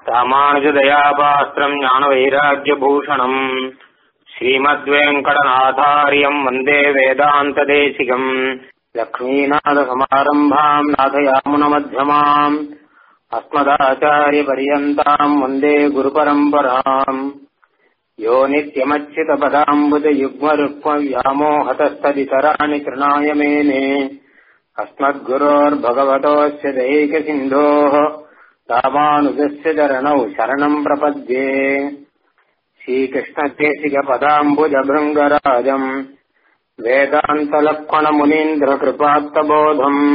ராமானுஜதயாபாஸ்திரம் ஞானவைராக்கியபூஷணம் ஸ்ரீமத்வேங்கடநாதாரியம் வந்தே வேதாந்ததேசிகம் லக்ஷ்மீநாதசமாரம்பாம் நாதயாமுனமध्यமாம் अस्मदाचार्यपर्यन्ताम् वन्दे गुरुपरम्पराम् यो नित्यमच्युतपदाम्बुजयुग्मरुक्मव्यामोहतस्तदितराणि तृणाय मेने अस्मद्गुरोर्भगवतोऽस्य दैकसिन्धोः रामानुजस्य चरणौ शरणम् प्रपद्ये श्रीकृष्णदेशिकपदाम्बुजभृङ्गराजम् वेदान्तलक्ष्मणमुनीन्द्रकृपात्तबोधम्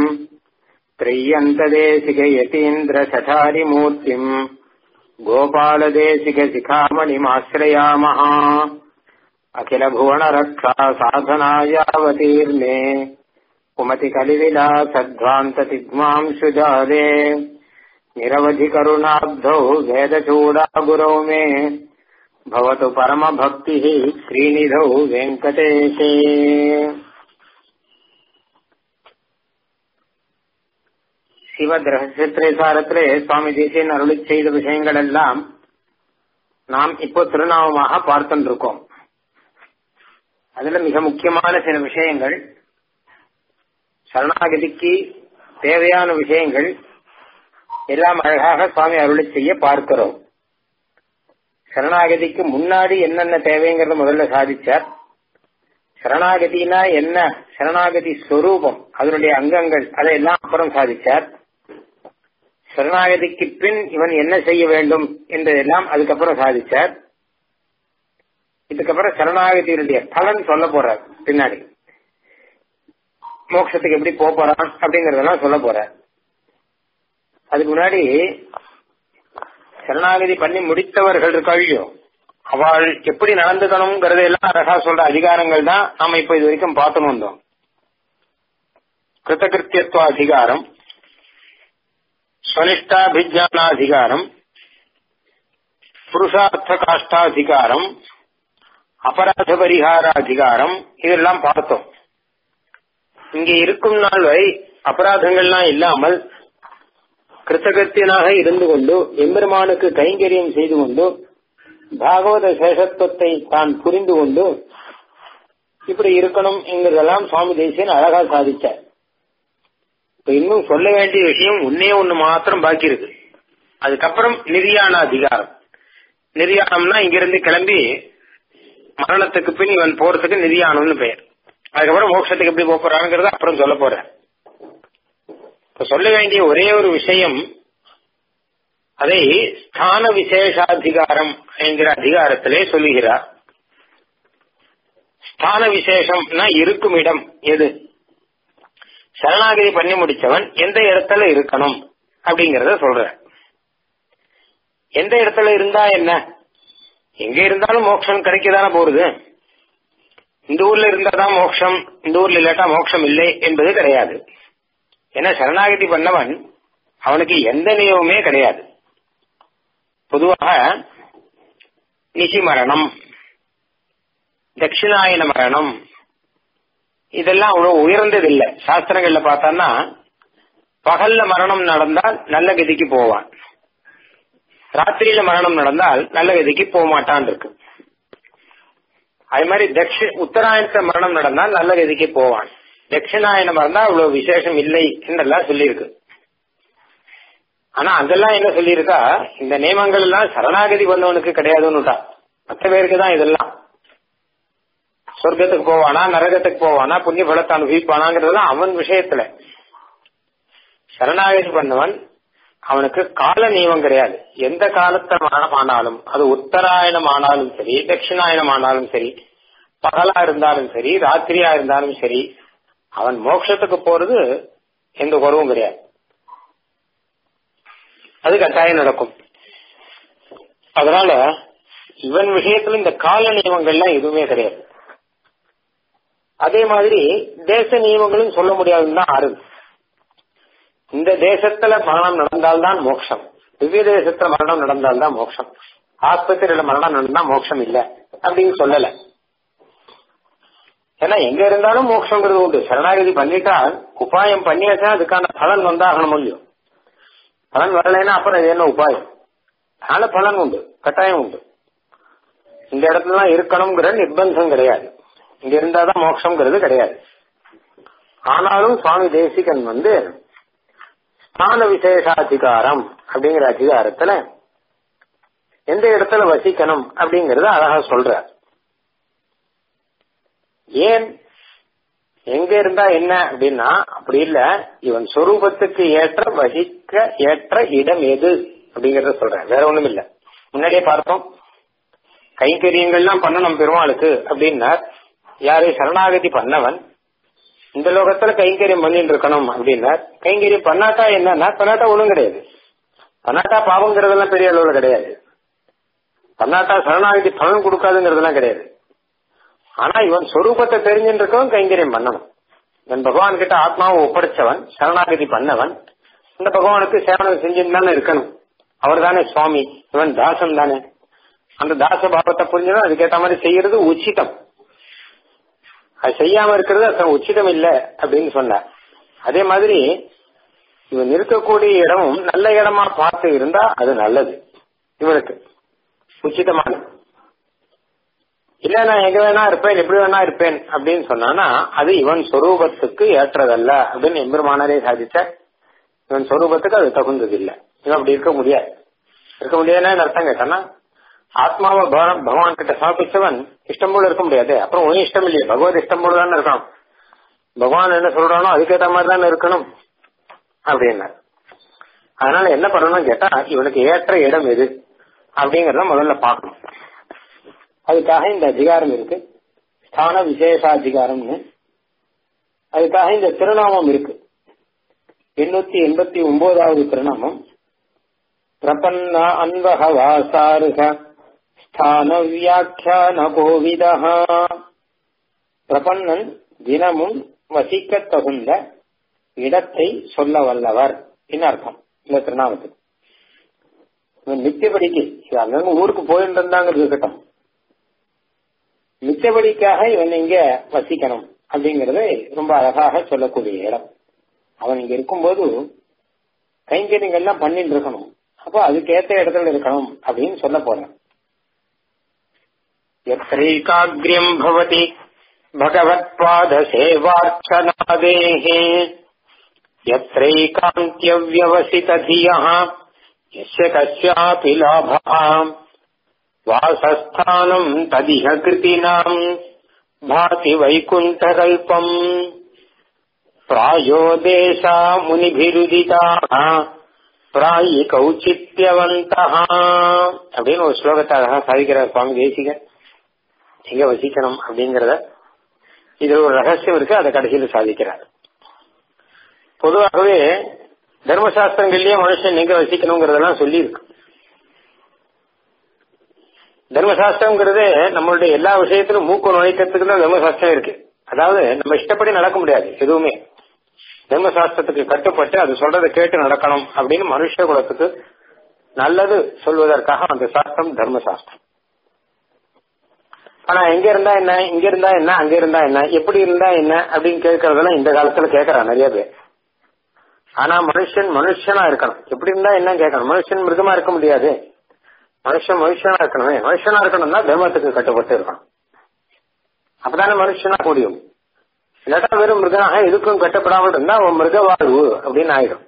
त्रय्यन्तदेशिकयतीन्द्रशठारिमूर्तिम् गोपालदेशिकशिखामणिमाश्रयामः अखिलभुवनरक्षा साधनायावतीर्णे कुमतिकलिविलासध्वान्ततिग्मांशुजाले निरवधिकरुणाब्धौ वेदचूडागुरौ मे भवतु परमभक्तिः श्रीनिधौ वेङ्कटेशे சிவத் ரகசியத்திரேசாரத்திலே சுவாமி தேசியன் அருளி செய்த விஷயங்கள் எல்லாம் நாம் இப்போ திருநாமமாக பார்த்துட்டு இருக்கோம் அதுல மிக முக்கியமான சில விஷயங்கள் சரணாகதிக்கு தேவையான விஷயங்கள் எல்லாம் அழகாக சுவாமி அருளி செய்ய பார்க்கிறோம் சரணாகதிக்கு முன்னாடி என்னென்ன தேவைங்கிறத முதல்ல சாதிச்சார் சரணாகதினா என்ன சரணாகதி ஸ்வரூபம் அதனுடைய அங்கங்கள் அதையெல்லாம் அப்புறம் சாதிச்சார் சரணாகதிக்கு பின் இவன் என்ன செய்ய வேண்டும் என்றதெல்லாம் அதுக்கப்புறம் சாதிச்சார் இதுக்கப்புறம் சரணாகதியினுடைய பலன் சொல்ல போறார் பின்னாடி மோட்சத்துக்கு எப்படி போறான் அப்படிங்கறதெல்லாம் சொல்ல போறார் அதுக்கு முன்னாடி சரணாகதி பண்ணி முடித்தவர்கள் இருக்கையோ அவள் எப்படி நடந்துக்கணுங்கிறத எல்லாம் அழகா சொல்ற அதிகாரங்கள் தான் நாம இப்ப இது வரைக்கும் பார்த்துன்னு வந்தோம் கிருத்தகிருத்தியத்துவ அதிகாரம் ஸ்வனிஷ்டாபிஜானாதிகாரம் புருஷார்த்த காஷ்டாதிகாரம் அபராத பரிகாராதிகாரம் இதெல்லாம் பார்த்தோம் இங்க இருக்கும் நாள் வரை அபராதங்கள்லாம் இல்லாமல் கிருத்தகத்தியனாக இருந்து கொண்டு எம்பெருமானுக்கு கைங்கரியம் செய்து கொண்டு பாகவத சேஷத்துவத்தை தான் புரிந்து கொண்டு இப்படி இருக்கணும் என்கிறதெல்லாம் சுவாமி தேசியன் அழகா சாதிச்சார் இப்ப இன்னும் சொல்ல வேண்டிய விஷயம் ஒன்னே ஒண்ணு மாத்திரம் பாக்கி இருக்கு அதுக்கப்புறம் நிர்யாண அதிகாரம் நிர்யாணம்னா இங்கிருந்து கிளம்பி மரணத்துக்கு பின் இவன் போறதுக்கு நிர்யாணம்னு பெயர் அதுக்கப்புறம் மோட்சத்துக்கு எப்படி போறாங்கிறத அப்புறம் சொல்ல போற இப்ப சொல்ல வேண்டிய ஒரே ஒரு விஷயம் அதை ஸ்தான விசேஷாதிகாரம் என்கிற அதிகாரத்திலே சொல்லுகிறார் ஸ்தான விசேஷம்னா இருக்கும் இடம் எது சரணாகதி பண்ணி முடிச்சவன் எந்த இடத்துல இருக்கணும் அப்படிங்கறத சொல்ற எந்த இடத்துல இருந்தா என்ன எங்க இருந்தாலும் மோட்சம் கிடைக்கதானே போறது இந்த ஊர்ல இருந்தாதான் மோட்சம் இந்த ஊர்ல இல்லாட்டா மோட்சம் இல்லை என்பது கிடையாது ஏன்னா சரணாகதி பண்ணவன் அவனுக்கு எந்த நியமமே கிடையாது பொதுவாக நிசி மரணம் தட்சிணாயன மரணம் இதெல்லாம் அவ்வளவு உயர்ந்தது இல்லை சாஸ்திரங்கள்ல பார்த்தோம்னா பகல்ல மரணம் நடந்தால் நல்ல கதிக்கு போவான் ராத்திரியில மரணம் நடந்தால் நல்ல கதிக்கு போக மாட்டான் இருக்கு அது மாதிரி தட்சி உத்தராயணத்துல மரணம் நடந்தால் நல்ல கதிக்கு போவான் தட்சிணாயனம் இருந்தா அவ்வளவு விசேஷம் இல்லை என்றெல்லாம் சொல்லியிருக்கு ஆனா அதெல்லாம் என்ன சொல்லியிருக்கா இந்த நியமங்கள் எல்லாம் சரணாகதி பண்ணவனுக்கு கிடையாதுன்னுட்டா மற்ற பேருக்கு தான் இதெல்லாம் சொர்க்கத்துக்கு போவானா நரகத்துக்கு போவானா புண்ணிய பலத்தை அனுபவிப்பானாங்கிறதெல்லாம் அவன் விஷயத்துல சரணாகதி பண்ணவன் அவனுக்கு கால நியமம் கிடையாது எந்த காலத்த மரணம் ஆனாலும் அது உத்தராயணம் ஆனாலும் சரி தட்சிணாயனம் ஆனாலும் சரி பகலா இருந்தாலும் சரி ராத்திரியா இருந்தாலும் சரி அவன் மோட்சத்துக்கு போறது எந்த குறவும் கிடையாது அது கட்டாயம் நடக்கும் அதனால இவன் விஷயத்துல இந்த கால நியமங்கள்லாம் எதுவுமே கிடையாது அதே மாதிரி தேச நியமங்களும் சொல்ல முடியாதுன்னு தான் ஆறுது இந்த தேசத்துல மரணம் நடந்தால்தான் மோட்சம் திவ்ய தேசத்துல மரணம் நடந்தால்தான் மோட்சம் ஆஸ்பத்திரியில மரணம் நடந்தா மோட்சம் இல்ல அப்படின்னு சொல்லல ஏன்னா எங்க இருந்தாலும் மோட்சங்கிறது உண்டு சரணாகதி பண்ணிட்டா உபாயம் பண்ணியாச்சா அதுக்கான பலன் வந்தாகணும் இல்லையோ பலன் வரலைன்னா அப்புறம் அது என்ன உபாயம் அதனால பலன் உண்டு கட்டாயம் உண்டு இந்த இடத்துல இருக்கணுங்கிற நிர்பந்தம் கிடையாது இங்க இருந்தாதான் மோட்சம்ங்கிறது கிடையாது ஆனாலும் சுவாமி தேசிகன் வந்து ஸ்தான விசேஷாதிகாரம் அப்படிங்கிற அதிகாரத்துல எந்த இடத்துல வசிக்கணும் அப்படிங்கறத அழகா சொல்ற ஏன் எங்க இருந்தா என்ன அப்படின்னா அப்படி இல்ல இவன் சொரூபத்துக்கு ஏற்ற வசிக்க ஏற்ற இடம் எது அப்படிங்கறத சொல்றேன் வேற ஒண்ணும் இல்ல முன்னாடியே பார்த்தோம் கைங்கரியங்கள்லாம் பண்ணணும் பெருமாளுக்கு அப்படின்னார் யாரு சரணாகதி பண்ணவன் இந்த லோகத்துல கைங்கரியம் பண்ணிட்டு இருக்கணும் அப்படின்னார் கைங்கரியம் பண்ணாட்டா என்னன்னா பண்ணாட்டா ஒண்ணும் கிடையாது பண்ணாட்டா பாவங்கிறதெல்லாம் பெரிய அளவுல கிடையாது பண்ணாட்டா சரணாகதி பலன் கொடுக்காதுங்கிறதெல்லாம் கிடையாது ஆனா இவன் சொரூபத்தை தெரிஞ்சுட்டு இருக்கவன் கைங்கரியம் பண்ணணும் இவன் பகவான் கிட்ட ஆத்மாவை ஒப்படைச்சவன் சரணாகதி பண்ணவன் இந்த பகவானுக்கு சேவனம் செஞ்சுட்டு தானே இருக்கணும் அவர் தானே சுவாமி இவன் தாசன் தானே அந்த தாச பாவத்தை புரிஞ்சதும் அதுக்கேற்ற மாதிரி செய்யறது உச்சிதம் அது செய்யாம இருக்கிறது அது உச்சிதம் இல்ல அப்படின்னு சொன்னார் அதே மாதிரி இவன் இருக்கக்கூடிய இடமும் நல்ல இடமா பார்த்து இருந்தா அது நல்லது இவனுக்கு உச்சிதமானது இல்ல நான் எங்க வேணா இருப்பேன் எப்படி வேணா இருப்பேன் அப்படின்னு சொன்னானா அது இவன் சொரூபத்துக்கு ஏற்றதல்ல அப்படின்னு எம்பெருமானரே சாதிச்ச இவன் சொரூபத்துக்கு அது தகுந்தது இல்ல இவன் அப்படி இருக்க முடியாது இருக்க முடியாதுன்னு அர்த்தம் கேட்டானா ஆத்மாவை பகவான் கிட்ட சமர்ப்பிச்சவன் இஷ்டம் போல இருக்க முடியாது அப்புறம் ஒன்னும் இஷ்டம் இல்லையே பகவத் இஷ்டம் போல தானே இருக்கணும் பகவான் என்ன சொல்றானோ அதுக்கேற்ற மாதிரி தானே இருக்கணும் அப்படின்னா அதனால என்ன பண்ணணும்னு கேட்டா இவனுக்கு ஏற்ற இடம் எது அப்படிங்கறத முதல்ல பார்க்கணும் அதுக்காக இந்த அதிகாரம் இருக்கு ஸ்தான விசேஷாதிகாரம்னு அதுக்காக இந்த திருநாமம் இருக்கு எண்ணூத்தி எண்பத்தி ஒன்பதாவது திருநாமம் பிரபன்ன அன்பக வாசாருக ஸ்தான வியாக்கியான கோவிதா பிரபன்னன் தினமும் வசிக்க தகுந்த இடத்தை சொல்ல வல்லவர் அர்த்தம் இந்த திருநாமத்துக்கு நித்தியபடிக்கு அங்கங்க ஊருக்கு போயிட்டு இருந்தாங்கிறது இருக்கட்டும் மித்தபடிக்காக இவன் இங்க வசிக்கணும் அப்படிங்கறது ரொம்ப அழகாக சொல்லக்கூடிய இடம் அவன் இங்க இருக்கும்போது கைங்கரியங்கள்லாம் பண்ணிட்டு இருக்கணும் அப்போ அதுக்கேற்ற இடத்துல இருக்கணும் அப்படின்னு சொல்ல போறான் எத்தைகாகிரியம் பவதி பகவத்பாத சேவார்ச்சனாதேஹே यत्रैकान्त्यव्यवसितधियः यस्य कस्यापि लाभः वासस्थानम् तदिह कृतीनाम् भाति वैकुण्ठकल्पम् प्रायो देशा முனிபிருதிதாக பிராயி கௌச்சித்யவந்தः அப்படின்னு ஒரு ஸ்லோகத்தை அழகா சாதிக்கிறார் சுவாமி தேசிகர் எங்க வசிக்கணும் அப்படிங்கறத இது ஒரு ரகசியம் இருக்கு அதை கடைசியில் சாதிக்கிறார் பொதுவாகவே தர்மசாஸ்திரங்கள்லயே மனுஷன் எங்க வசிக்கணுங்கிறதெல்லாம் சொல்லி இருக்கு தர்மசாஸ்திரங்கிறது நம்மளுடைய எல்லா விஷயத்திலும் மூக்கு நுழைக்கிறதுக்கு தான் தர்மசாஸ்திரம் இருக்கு அதாவது நம்ம இஷ்டப்படி நடக்க முடியாது எதுவுமே தர்மசாஸ்திரத்துக்கு கட்டுப்பட்டு அது சொல்றதை கேட்டு நடக்கணும் அப்படின்னு மனுஷ குலத்துக்கு நல்லது சொல்வதற்காக அந்த சாஸ்திரம் தர்மசாஸ்திரம் ஆனா எங்க இருந்தா என்ன இங்க இருந்தா என்ன அங்க இருந்தா என்ன எப்படி இருந்தா என்ன அப்படின்னு கேட்கறதெல்லாம் இந்த காலத்துல கேட்கறான் நிறைய பேர் ஆனா மனுஷன் மனுஷனா இருக்கணும் எப்படி இருந்தா என்ன கேட்கணும் மனுஷன் மிருகமா இருக்க முடியாது மனுஷன் மனுஷனா இருக்கணுமே மனுஷனா இருக்கணும்னா தர்மத்துக்கு கட்டுப்பட்டு இருக்கணும் அப்பதானே மனுஷனா முடியும் இல்லாட்டா வெறும் மிருகனாக எதுக்கும் கட்டப்படாமல் இருந்தா அவன் மிருக வாழ்வு அப்படின்னு ஆயிடும்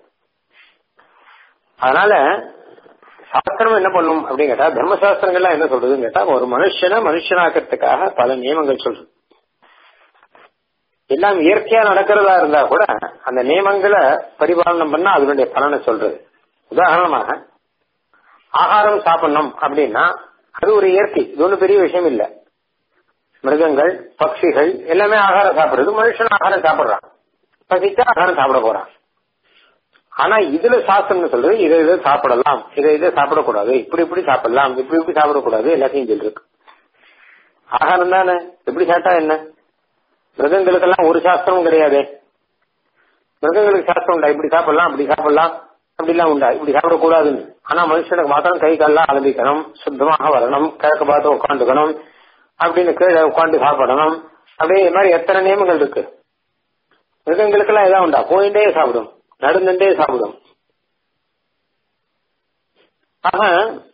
அதனால சாஸ்திரம் என்ன பண்ணும் அப்படின்னு கேட்டா தர்மசாஸ்திரங்கள்லாம் என்ன சொல்றதுன்னு கேட்டா ஒரு மனுஷனை மனுஷனாக்கிறதுக்காக பல நியமங்கள் சொல்றது எல்லாம் இயற்கையா நடக்கிறதா இருந்தா கூட அந்த நியமங்களை பரிபாலனம் பண்ணா அதனுடைய பலனை சொல்றது உதாரணமாக ஆகாரம் சாப்பிடணும் அப்படின்னா அது ஒரு இயற்கை இது ஒன்றும் பெரிய விஷயம் இல்ல மிருகங்கள் பட்சிகள் எல்லாமே ஆகாரம் சாப்பிடுறது மனுஷன் ஆகாரம் சாப்பிடுறான் பசிச்சா ஆகாரம் சாப்பிட போறான் ஆனா இதுல சாஸ்திரம் சொல்றது இதை இதை சாப்பிடலாம் இதை இதை சாப்பிடக்கூடாது இப்படி இப்படி சாப்பிடலாம் இப்படி இப்படி சாப்பிடக்கூடாது எல்லாத்தையும் சொல்லிருக்கு ஆகாரம் தானே எப்படி சாப்பிட்டா என்ன மிருகங்களுக்கெல்லாம் ஒரு சாஸ்திரமும் கிடையாது மிருகங்களுக்கு சாஸ்திரம் உண்டா இப்படி சாப்பிடலாம் அப்படி சாப்பிடலாம் அப்படிலாம் உண்டா இப்படி சாப்பிடக்கூடாதுன்னு ஆனா மனுஷனுக்கு மாத்திரம் கை கால்லாம் ஆரம்பிக்கணும் சுத்தமாக வரணும் கிழக்கு பார்த்து உட்காந்துக்கணும் அப்படின்னு கீழே உட்காந்து சாப்பிடணும் அப்படியே இது மாதிரி எத்தனை நியமங்கள் இருக்கு மிருகங்களுக்கெல்லாம் எதாவது உண்டா போயிட்டே சாப்பிடும் நடந்துட்டே சாப்பிடும் ஆக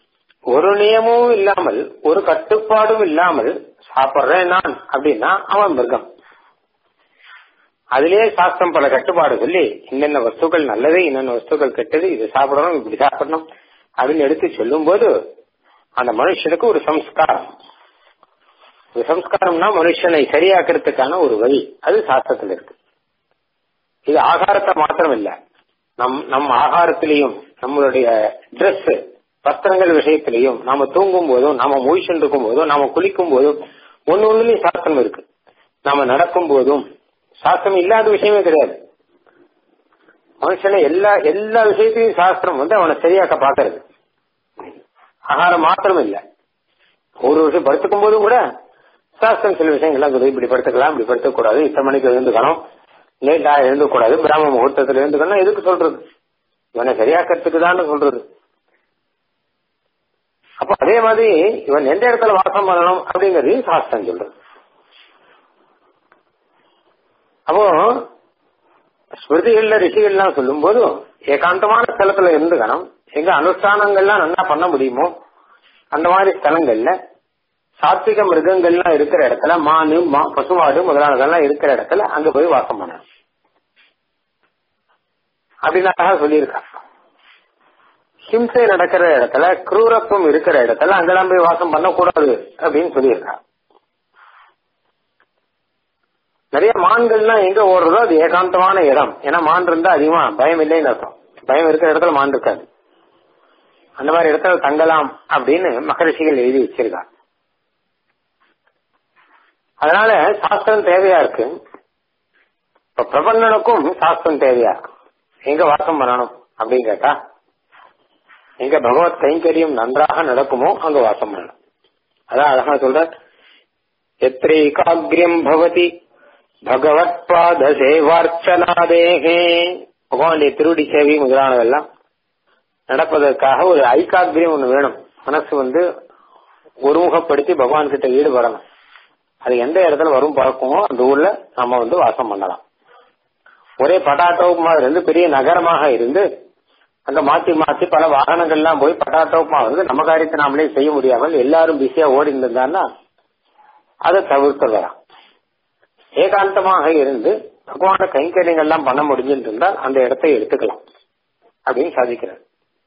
ஒரு நியமமும் இல்லாமல் ஒரு கட்டுப்பாடும் இல்லாமல் சாப்பிடுறேன் நான் அப்படின்னா அவன் மிருகம் அதிலேயே சாஸ்திரம் பல கட்டுப்பாடு சொல்லி இன்னென்ன வஸ்துக்கள் நல்லது இன்னென்ன வஸ்துக்கள் கெட்டது இது சாப்பிடணும் இப்படி சாப்பிடணும் அப்படின்னு எடுத்து சொல்லும் போது அந்த மனுஷனுக்கு ஒரு சம்ஸ்காரம் ஒரு சம்ஸ்காரம்னா மனுஷனை சரியாக்குறதுக்கான ஒரு வழி அது சாஸ்திரத்தில் இருக்கு இது ஆகாரத்தை மாத்திரம் இல்ல நம் நம் ஆகாரத்திலையும் நம்மளுடைய ட்ரெஸ் வஸ்திரங்கள் விஷயத்திலையும் நாம தூங்கும் போதும் நாம முழிச்சுட்டு இருக்கும் போதும் நாம குளிக்கும் போதும் ஒன்னு ஒண்ணுலயும் சாஸ்திரம் இருக்கு நாம நடக்கும் போதும் சாஸ்திரம் இல்லாத விஷயமே கிடையாது மனுஷனை எல்லா எல்லா விஷயத்தையும் சாஸ்திரம் வந்து அவனை சரியாக்க பாக்குறது ஆகாரம் மாத்திரம் இல்ல ஒரு விஷயம் படுத்துக்கும் போதும் கூட சாஸ்திரம் சில விஷயங்கள்லாம் சொல்லி இப்படி படுத்துக்கலாம் இப்படி படுத்தக்கூடாது இத்தனை மணிக்கு எழுந்துக்கணும் லேட்டா எழுந்தக்கூடாது பிராம முகூர்த்தத்தில் எழுந்துக்கணும் எதுக்கு சொல்றது இவனை சரியாக்கிறதுக்கு தான் சொல்றது அப்ப அதே மாதிரி இவன் எந்த இடத்துல வாசம் பண்ணணும் அப்படிங்கறதையும் சாஸ்திரம் சொல்றது அப்போ ஸ்மிருதிகள்ல ரிஷிகள்லாம் சொல்லும் போது ஏகாந்தமான ஸ்தலத்துல இருந்துக்கணும் எங்க அனுஷ்டானங்கள்லாம் நல்லா பண்ண முடியுமோ அந்த மாதிரி ஸ்தலங்கள்ல சாத்விக மிருகங்கள்லாம் இருக்கிற இடத்துல மானு பசுமாடு முதலானதெல்லாம் இருக்கிற இடத்துல அங்க போய் வாசம் பண்ணணும் அப்படின்னு சொல்லியிருக்கா ஹிம்சை நடக்கிற இடத்துல குரூரத்துவம் இருக்கிற இடத்துல அங்கெல்லாம் போய் வாசம் பண்ணக்கூடாது அப்படின்னு சொல்லியிருக்கா நிறைய மான்கள்லாம் எங்க ஓடுறதோ அது ஏகாந்தமான இடம் ஏன்னா மான் இருந்தா அதிகமா பயம் இல்லைன்னு அர்த்தம் பயம் இருக்கிற இடத்துல மான் இருக்காது அந்த மாதிரி இடத்துல தங்கலாம் அப்படின்னு மகரிஷிகள் எழுதி வச்சிருக்கா அதனால சாஸ்திரம் தேவையா இருக்கு இப்ப பிரபந்தனுக்கும் சாஸ்திரம் தேவையா இருக்கு எங்க வாசம் பண்ணணும் அப்படின்னு கேட்டா எங்க பகவத் கைங்கரியம் நன்றாக நடக்குமோ அங்க வாசம் பண்ணணும் அதான் அழகா சொல்ற எத்திரேகாகிரியம் பவதி பகவத் பாத சேவார்ச்சனாதேகே பகவானுடைய திருடி சேவை முதலானதெல்லாம் நடப்பதற்காக ஒரு ஐகாகிரியம் ஒண்ணு வேணும் மனசு வந்து ஒருமுகப்படுத்தி பகவான் கிட்ட ஈடுபடணும் அது எந்த இடத்துல வரும் பழக்கமோ அந்த ஊர்ல நம்ம வந்து வாசம் பண்ணலாம் ஒரே பட்டாட்டோப்புமா இருந்து பெரிய நகரமாக இருந்து அங்க மாத்தி மாத்தி பல வாகனங்கள்லாம் போய் பட்டாட்டோப்புமா வந்து நம்ம காரியத்தை நாமளே செய்ய முடியாமல் எல்லாரும் பிஸியா ஓடி இருந்தான்னா அதை தவிர்க்கலாம் ஏகாந்தமாக இருந்து பகவான கைங்கரியங்கள்லாம் பண்ண முடிஞ்சுட்டு இருந்தால் அந்த இடத்தை எடுத்துக்கலாம் அப்படின்னு சாதிக்கிறார்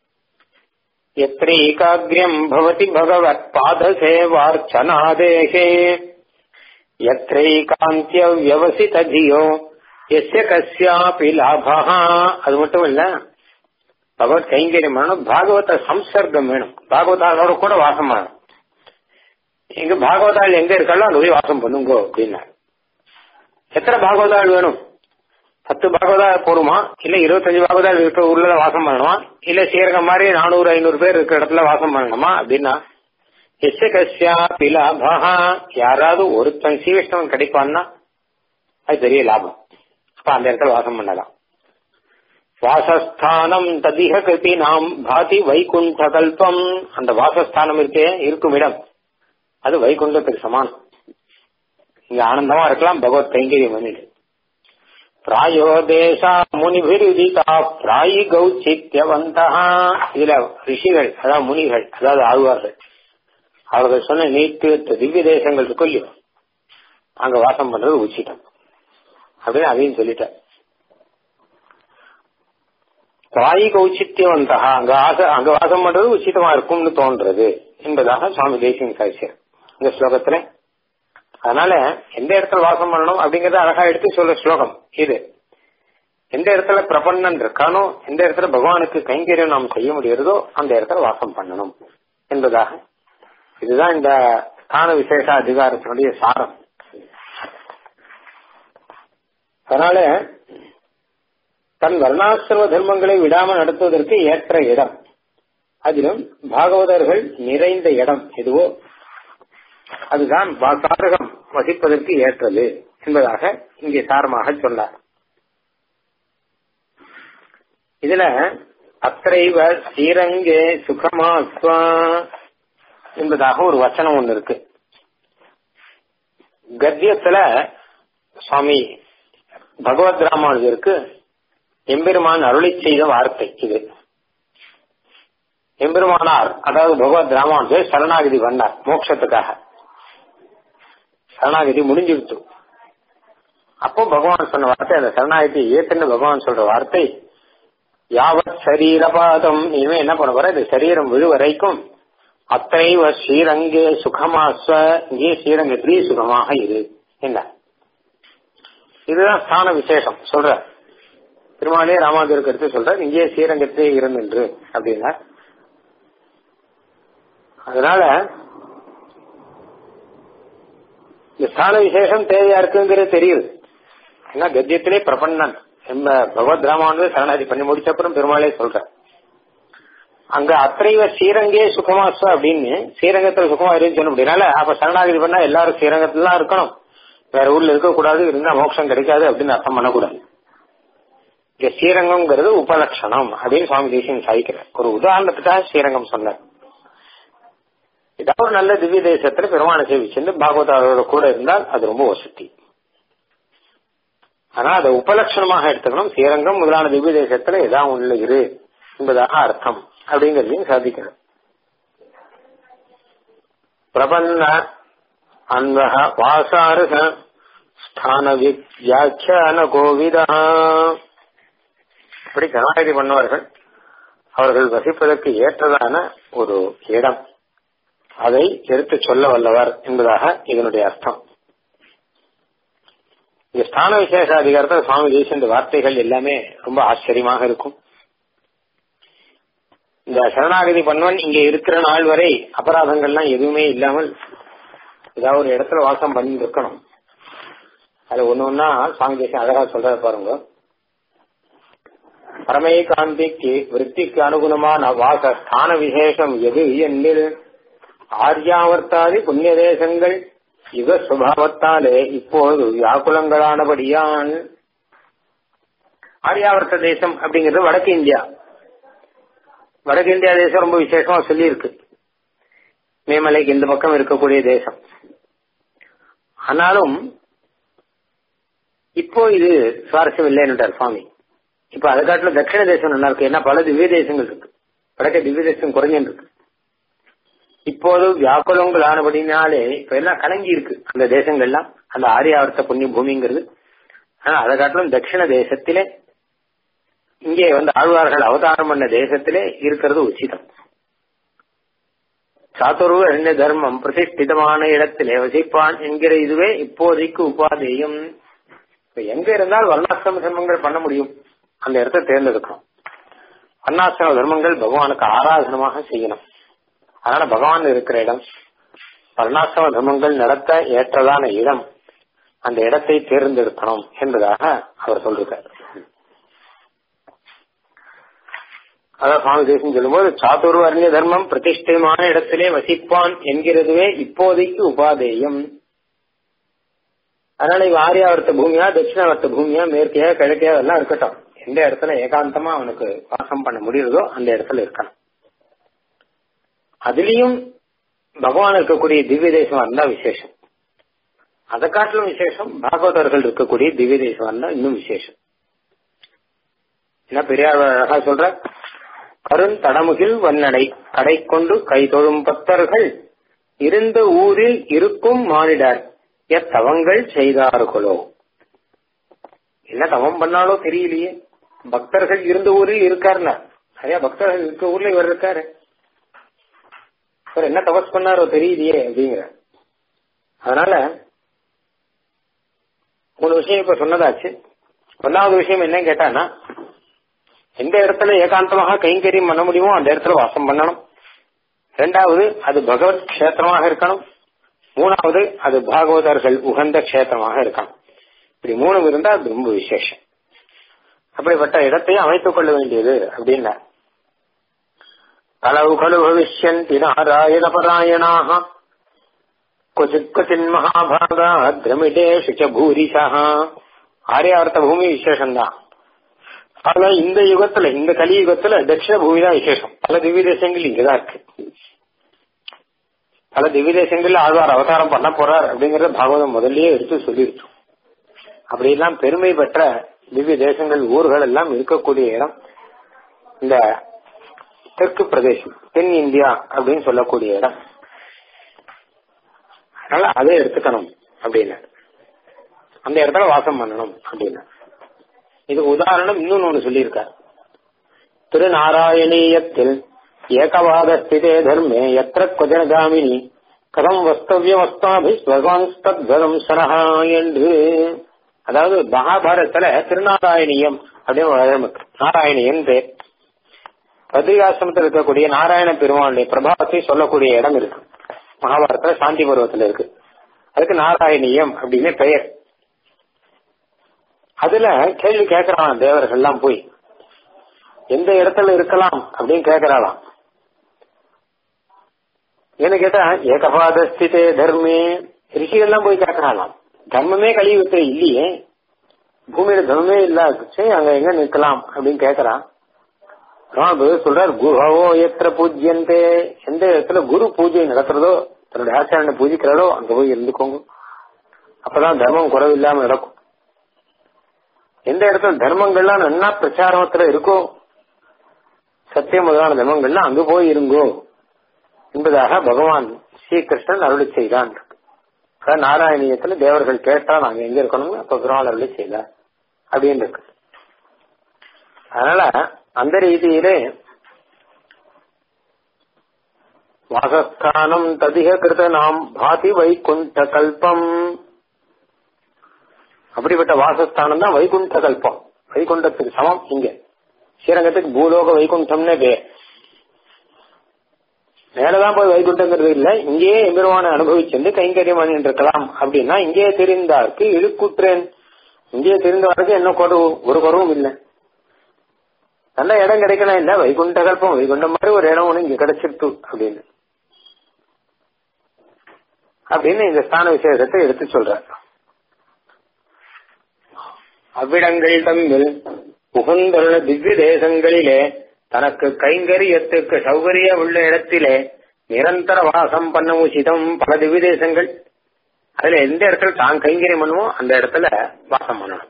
எத்திரேகாகிரியம் பவதி பகவத் பாத சேவார்ச்சனாதேகே எத்திரைகாந்திய வியவசித தியோ எஸ்ய கஸ்யாபி லாபா அது மட்டும் இல்ல பகவத் கைங்கரியம் வேணும் பாகவத சம்சர்க்கம் வேணும் பாகவதாளோட கூட வாசம் வேணும் எங்க பாகவதாள் எங்க இருக்காளோ அங்க போய் வாசம் பண்ணுங்கோ அப்படின்னா எத்தனை பாகவதாள் வேணும் பத்து பாகவதா போருமா இல்ல இருபத்தஞ்சு பாகவதாள் இருக்கிற ஊர்ல வாசம் பண்ணணுமா இல்ல சீரக மாதிரி நானூறு ஐநூறு பேர் இருக்கிற இடத்துல வாசம் பண்ணணுமா அப்படின்னா எஸ்ய கஸ்யா பிலாபா யாராவது ஒருத்தன் சீவிஷ்ணவன் கிடைப்பான்னா அது பெரிய லாபம் அப்ப அந்த இடத்துல வாசம் பண்ணலாம் வாசஸ்தானம் ததிக கிருதி நாம் பாதி வைகுண்ட கல்பம் அந்த வாசஸ்தானம் இருக்கே இருக்கும் இடம் அது வைகுண்டத்துக்கு சமானம் இங்க ஆனந்தமா இருக்கலாம் பகவத் கைங்கரியம் பண்ணிட்டு பிராயோ தேசா முனிபிருதிதா பிராயி கௌச்சித்யவந்தா இதுல ரிஷிகள் அதாவது முனிகள் அதாவது ஆழ்வார்கள் அவர்கள் சொன்ன நீட்டு திவ்ய தேசங்கள் இருக்கும் இல்லையோ அங்க வாசம் பண்றது உச்சிதம் அப்படின்னு அதையும் சொல்லிட்டார் தாய் கௌச்சித்தியவந்தா அங்க ஆச அங்க வாசம் பண்றது உச்சிதமா இருக்கும்னு தோன்றது என்பதாக சுவாமி தேசியம் சாட்சியர் இந்த ஸ்லோகத்துல அதனால எந்த இடத்துல வாசம் பண்ணணும் அப்படிங்கறத அழகா எடுத்து சொல்ற ஸ்லோகம் இது எந்த இடத்துல பிரபன்னன் இருக்கானோ எந்த இடத்துல பகவானுக்கு கைங்கரியம் நாம் செய்ய முடிகிறதோ அந்த இடத்துல வாசம் பண்ணணும் என்பதாக இதுதான் இந்த ஸ்தான விசேஷ அதிகாரத்தினுடைய சாரம் அதனால தன் வர்ணாசிரம தர்மங்களை விடாமல் நடத்துவதற்கு ஏற்ற இடம் அதிலும் பாகவதர்கள் நிறைந்த இடம் எதுவோ அதுதான் சாதகம் வசிப்பதற்கு ஏற்றது என்பதாக இங்கே சாரமாக சொன்னார் இதுல அத்தைவ ஸ்ரீரங்கே சுகமாஸ்வா என்பதாக ஒரு வச்சனம் ஒண்ணு இருக்கு கத்தியத்துல சுவாமி பகவத் ராமானுஜருக்கு எம்பெருமான் அருளி செய்த வார்த்தை இது எம்பெருமானார் அதாவது பகவத் ராமானுஜர் சரணாகதி பண்ணார் மோட்சத்துக்காக சரணாகதி முடிஞ்சிருச்சு அப்போ பகவான் சொன்ன வார்த்தை அந்த சரணாகதி ஏத்துன்னு பகவான் சொல்ற வார்த்தை யாவத் சரீரபாதம் இனிமே என்ன பண்ண போற இந்த சரீரம் விழு வரைக்கும் அத்தைவ ஸ்ரீரங்கே சுகமாஸ்வ இங்கே ஸ்ரீரங்கத்திலேயே சுகமாக இரு என்ன இதுதான் ஸ்தான விசேஷம் சொல்ற திருமாலே ராமாந்தருக்கு எடுத்து சொல்ற இங்கே ஸ்ரீரங்கத்திலே இருந்துன்று அப்படின்னா அதனால இந்த ஸ்தான விசேஷம் தேவையா இருக்குங்கிறது தெரியுது ஏன்னா கத்தியத்திலே பிரபன்னன் நம்ம பகவத் ராமானு சரணாதி பண்ணி முடிச்ச அப்புறம் பெருமாளே சொல்ற அங்க அத்தைவ ஸ்ரீரங்கே சுகமாஸ்வ அப்படின்னு ஸ்ரீரங்கத்துல சுகமா இருக்குன்னு சொல்ல முடியல அப்ப சரணாகதி பண்ணா எல்லாரும் ஸ்ரீரங்கத்துல தான் இருக்கணும் வேற ஊர்ல இருக்கக்கூடாது இருந்தா மோட்சம் கிடைக்காது அப்படின்னு அர்த்தம் பண்ணக்கூடாது இங்க ஸ்ரீரங்கம்ங்கிறது உபலட்சணம் அப்படின்னு சுவாமி தேசியம் சாதிக்கிறார் ஒரு உதாரணத்துக்காக ஸ்ரீரங்கம் சொன்னார் ஏதாவது ஒரு நல்ல திவ்ய தேசத்துல பெருமானை சேவிச்சிருந்து பாகவதாரோட கூட இருந்தால் அது ரொம்ப வசதி ஆனா அதை உபலட்சணமாக எடுத்துக்கணும் ஸ்ரீரங்கம் முதலான திவ்ய தேசத்துல ஏதாவது உள்ள இரு என்பதாக அர்த்தம் அப்படிங்கறதையும் சாதிக்கிறார் பிரபன்ன அன்வக வாசாருக ஸ்தான வியாக்கியான கோவிதா இப்படி கருணாநிதி பண்ணவர்கள் அவர்கள் வசிப்பதற்கு ஏற்றதான ஒரு இடம் அதை எடுத்து சொல்ல வல்லவர் என்பதாக இதனுடைய அர்த்தம் இந்த ஸ்தான விசேஷ அதிகாரத்தில் சுவாமி தேசிய வார்த்தைகள் எல்லாமே ரொம்ப ஆச்சரியமாக இருக்கும் இந்த சரணாகதி பண்ணவன் இங்க இருக்கிற நாள் வரை அபராதங்கள்லாம் எதுவுமே இல்லாமல் ஏதாவது ஒரு இடத்துல வாசம் பண்ணி இருக்கணும் அது ஒண்ணு ஒன்னா சுவாமி தேசியம் அழகா சொல்ற பாருங்க பரமே காந்திக்கு விற்பிக்கு அனுகுணமான வாச ஸ்தான விசேஷம் எது என்னில் ஆர்யாவர்த்தாதி புண்ணிய தேசங்கள் யுக சுபாவத்தாலே இப்போது வியாக்குலங்களானபடியான் ஆர்யாவர்த்த தேசம் அப்படிங்கிறது வடக்கு இந்தியா வடக்கு இந்தியா தேசம் ரொம்ப விசேஷமா சொல்லி இருக்கு மேமலைக்கு இந்த பக்கம் இருக்கக்கூடிய தேசம் ஆனாலும் இப்போ இது சுவாரஸ்யம் இல்லைன்னுட்டார் சுவாமி இப்ப அதை காட்டுல தட்சிண தேசம் நல்லா இருக்கு ஏன்னா பல திவ்ய தேசங்கள் இருக்கு வடக்க திவ்ய தேசம் குறைஞ்சுன்னு இருக்கு இப்போது வியாக்குலங்கள் ஆனபடினாலே இப்ப எல்லாம் கலங்கி இருக்கு அந்த தேசங்கள்லாம் அந்த ஆரியாவர்த்த புண்ணிய பூமிங்கிறது ஆனா அதை காட்டிலும் தட்சிண தேசத்திலே இங்கே வந்து ஆழ்வார்கள் அவதாரம் பண்ண தேசத்திலே இருக்கிறது உச்சிதம் சாத்துருவ அறிஞ தர்மம் பிரதிஷ்டிதமான இடத்திலே வசிப்பான் என்கிற இதுவே இப்போதைக்கு உபாதேயம் இப்ப எங்க இருந்தால் வர்ணாசிரம தர்மங்கள் பண்ண முடியும் அந்த இடத்தை தேர்ந்தெடுக்கணும் வர்ணாசிரம தர்மங்கள் பகவானுக்கு ஆராதனமாக செய்யணும் அதனால பகவான் இருக்கிற இடம் வர்ணாசிரம தர்மங்கள் நடத்த ஏற்றதான இடம் அந்த இடத்தை தேர்ந்தெடுக்கணும் என்பதாக அவர் சொல்றார் அதான் சுவாமி தேசம் சொல்லும்போது சாத்துரு அறிஞ தர்மம் பிரதிஷ்டமான இடத்திலே வசிப்பான் என்கிறதுவே இப்போதைக்கு உபாதேயம் அதனால இவ ஆரியாவர்த்த பூமியா தட்சிணாவர்த்த பூமியா மேற்கையா கிழக்கையா எல்லாம் இருக்கட்டும் எந்த இடத்துல ஏகாந்தமா அவனுக்கு வாசம் பண்ண முடியுதோ அந்த இடத்துல இருக்கணும் அதுலயும் பகவான் இருக்கக்கூடிய திவ்ய தேசம் இருந்தா விசேஷம் அதை காட்டிலும் விசேஷம் பாகவதர்கள் இருக்கக்கூடிய திவ்ய தேசம் இருந்தா இன்னும் விசேஷம் என்ன பெரியார் அழகா சொல்ற கருந்தடமுகில் வண்ணடை கடை கொண்டு கை தொழும் பக்தர்கள் இருந்த ஊரில் இருக்கும் மானிடர் எத்தவங்கள் செய்தார்களோ என்ன தவம் பண்ணாலோ தெரியலையே பக்தர்கள் இருந்த ஊரில் இருக்காருல சரியா பக்தர்கள் இருக்க ஊர்ல இவர் இருக்காரு இவர் என்ன தபஸ் பண்ணாரோ தெரியலையே அப்படிங்கிற அதனால மூணு விஷயம் இப்ப சொன்னதாச்சு ஒன்னாவது விஷயம் என்ன கேட்டானா எந்த இடத்துல ஏகாந்தமாக கைங்கரியம் பண்ண முடியுமோ அந்த இடத்துல வாசம் பண்ணணும் ரெண்டாவது அது பகவத் கஷேத்திரமாக இருக்கணும் மூணாவது அது பாகவதர்கள் உகந்த கஷேத்திரமாக இருக்கணும் இப்படி மூணு இருந்தா அது ரொம்ப விசேஷம் அப்படிப்பட்ட இடத்தையும் அமைத்துக் கொள்ள வேண்டியது அப்படின்னா கலவு கலு பவிஷ்யந்தி நாராயண பராயணாக क्वचित् क्वचिन् மகாபாகா திரமிடேஷு ச பூரிஷா ஆரியாவர்த்த பூமி விசேஷம்தான் ஆனா இந்த யுகத்துல இந்த கலியுகத்துல தட்சிண பூமி தான் விசேஷம் பல திவ்ய தேசங்கள் இங்கதான் இருக்கு பல திவ்ய தேசங்கள்ல ஆழ்வார் அவதாரம் பண்ண போறார் அப்படிங்கறத பாகவதம் முதல்லயே எடுத்து சொல்லிருச்சோம் அப்படியெல்லாம் பெருமை பெற்ற திவ்ய தேசங்கள் ஊர்கள் எல்லாம் இருக்கக்கூடிய இடம் இந்த தெற்கு பிரதேசம் தென் இந்தியா அப்படின்னு சொல்லக்கூடிய இடம் அதனால அதை எடுத்துக்கணும் அப்படின்னு அந்த இடத்துல வாசம் பண்ணணும் அப்படின்னு இது உதாரணம் இன்னொன்னு ஒண்ணு சொல்லியிருக்கார் திருநாராயணீயத்தில் ஏகவாத ஸ்திதே தர்மே எத்திர கொஜனகாமினி கதம் வஸ்தவியமஸ்தாபி பகவான் தத்வதம் சனஹா என்று அதாவது மகாபாரதத்துல திருநாராயணியம் அப்படின்னு ஒரு இடம் இருக்கு நாராயணியன் பேர் பத்ரிகாசிரமத்தில் இருக்கக்கூடிய நாராயண பெருமாளுடைய பிரபாவத்தை சொல்லக்கூடிய இடம் இருக்கு மகாபாரதத்துல சாந்தி பருவத்துல இருக்கு அதுக்கு நாராயணியம் அப்படின்னு பெயர் அதுல கேள்வி கேட்கறான் தேவர்கள் எல்லாம் போய் எந்த இடத்துல இருக்கலாம் அப்படின்னு கேட்கறாளாம் என்ன கேட்டா ஏகபாதஸ்திதே தர்மே ரிஷிகள்லாம் போய் கேட்கறாளாம் தர்மமே கலியுகத்துல இல்லையே பூமியில தர்மமே இல்லாச்சு அங்க எங்க நிற்கலாம் அப்படின்னு கேக்குறான் சொல்றார் குருவோ எத்திர பூஜ்யந்தே எந்த இடத்துல குரு பூஜை நடக்கிறதோ தன்னுடைய ஆச்சாரனை பூஜிக்கிறாரோ அங்க போய் இருந்துக்கோங்க அப்பதான் தர்மம் குறைவில்லாம நடக்கும் எந்த இடத்துல தர்மங்கள்லாம் நன்னா பிரச்சாரத்துல இருக்கோ சத்தியம் முதலான தர்மங்கள்லாம் அங்கு போய் இருங்கோ என்பதாக பகவான் ஸ்ரீகிருஷ்ணன் அருளி செய்தான் அதாவது நாராயணியத்துல தேவர்கள் கேட்டா நாங்க எங்க இருக்கணும்னு அப்ப பெருமாள் அருளி செய்தார் அப்படின்னு இருக்கு அதனால அந்த ரீதியிலே வாசஸ்தானம் ததிக கிருத நாம் பாதி வைகுண்ட கல்பம் அப்படிப்பட்ட வாசஸ்தானம் தான் வைகுண்ட கல்பம் வைகுண்டத்துக்கு சமம் இங்க ஸ்ரீரங்கத்துக்கு பூலோக வைகுண்டம்னே பேர் மேலதான் போய் வைகுண்டங்கிறது இல்ல இங்கேயே எம்பெருமான அனுபவிச்சிருந்து கைங்கரியம் பண்ணிட்டு இருக்கலாம் அப்படின்னா இங்கேயே தெரிந்தார்க்கு இழுக்குற்றேன் இங்கேயே தெரிந்தவருக்கு என்ன குறவு ஒரு குறவும் இல்லை நல்ல இடம் கிடைக்கலாம் இல்ல வைகுண்ட கல்பம் வைகுண்டம் மாதிரி ஒரு இடம் ஒண்ணு இங்க கிடைச்சிருத்து அப்படின்னு அப்படின்னு இந்த ஸ்தான விசேஷத்தை எடுத்து சொல்ற அவ்விடங்கள் தம்மில் புகுந்தருள திவ்ய தேசங்களிலே தனக்கு கைங்கரியத்துக்கு சௌகரிய உள்ள இடத்திலே நிரந்தர வாசம் பண்ண உச்சிதம் பல திவ்ய தேசங்கள் அதுல எந்த இடத்துல தான் கைங்கரியம் பண்ணுவோம் அந்த இடத்துல வாசம் பண்ணணும்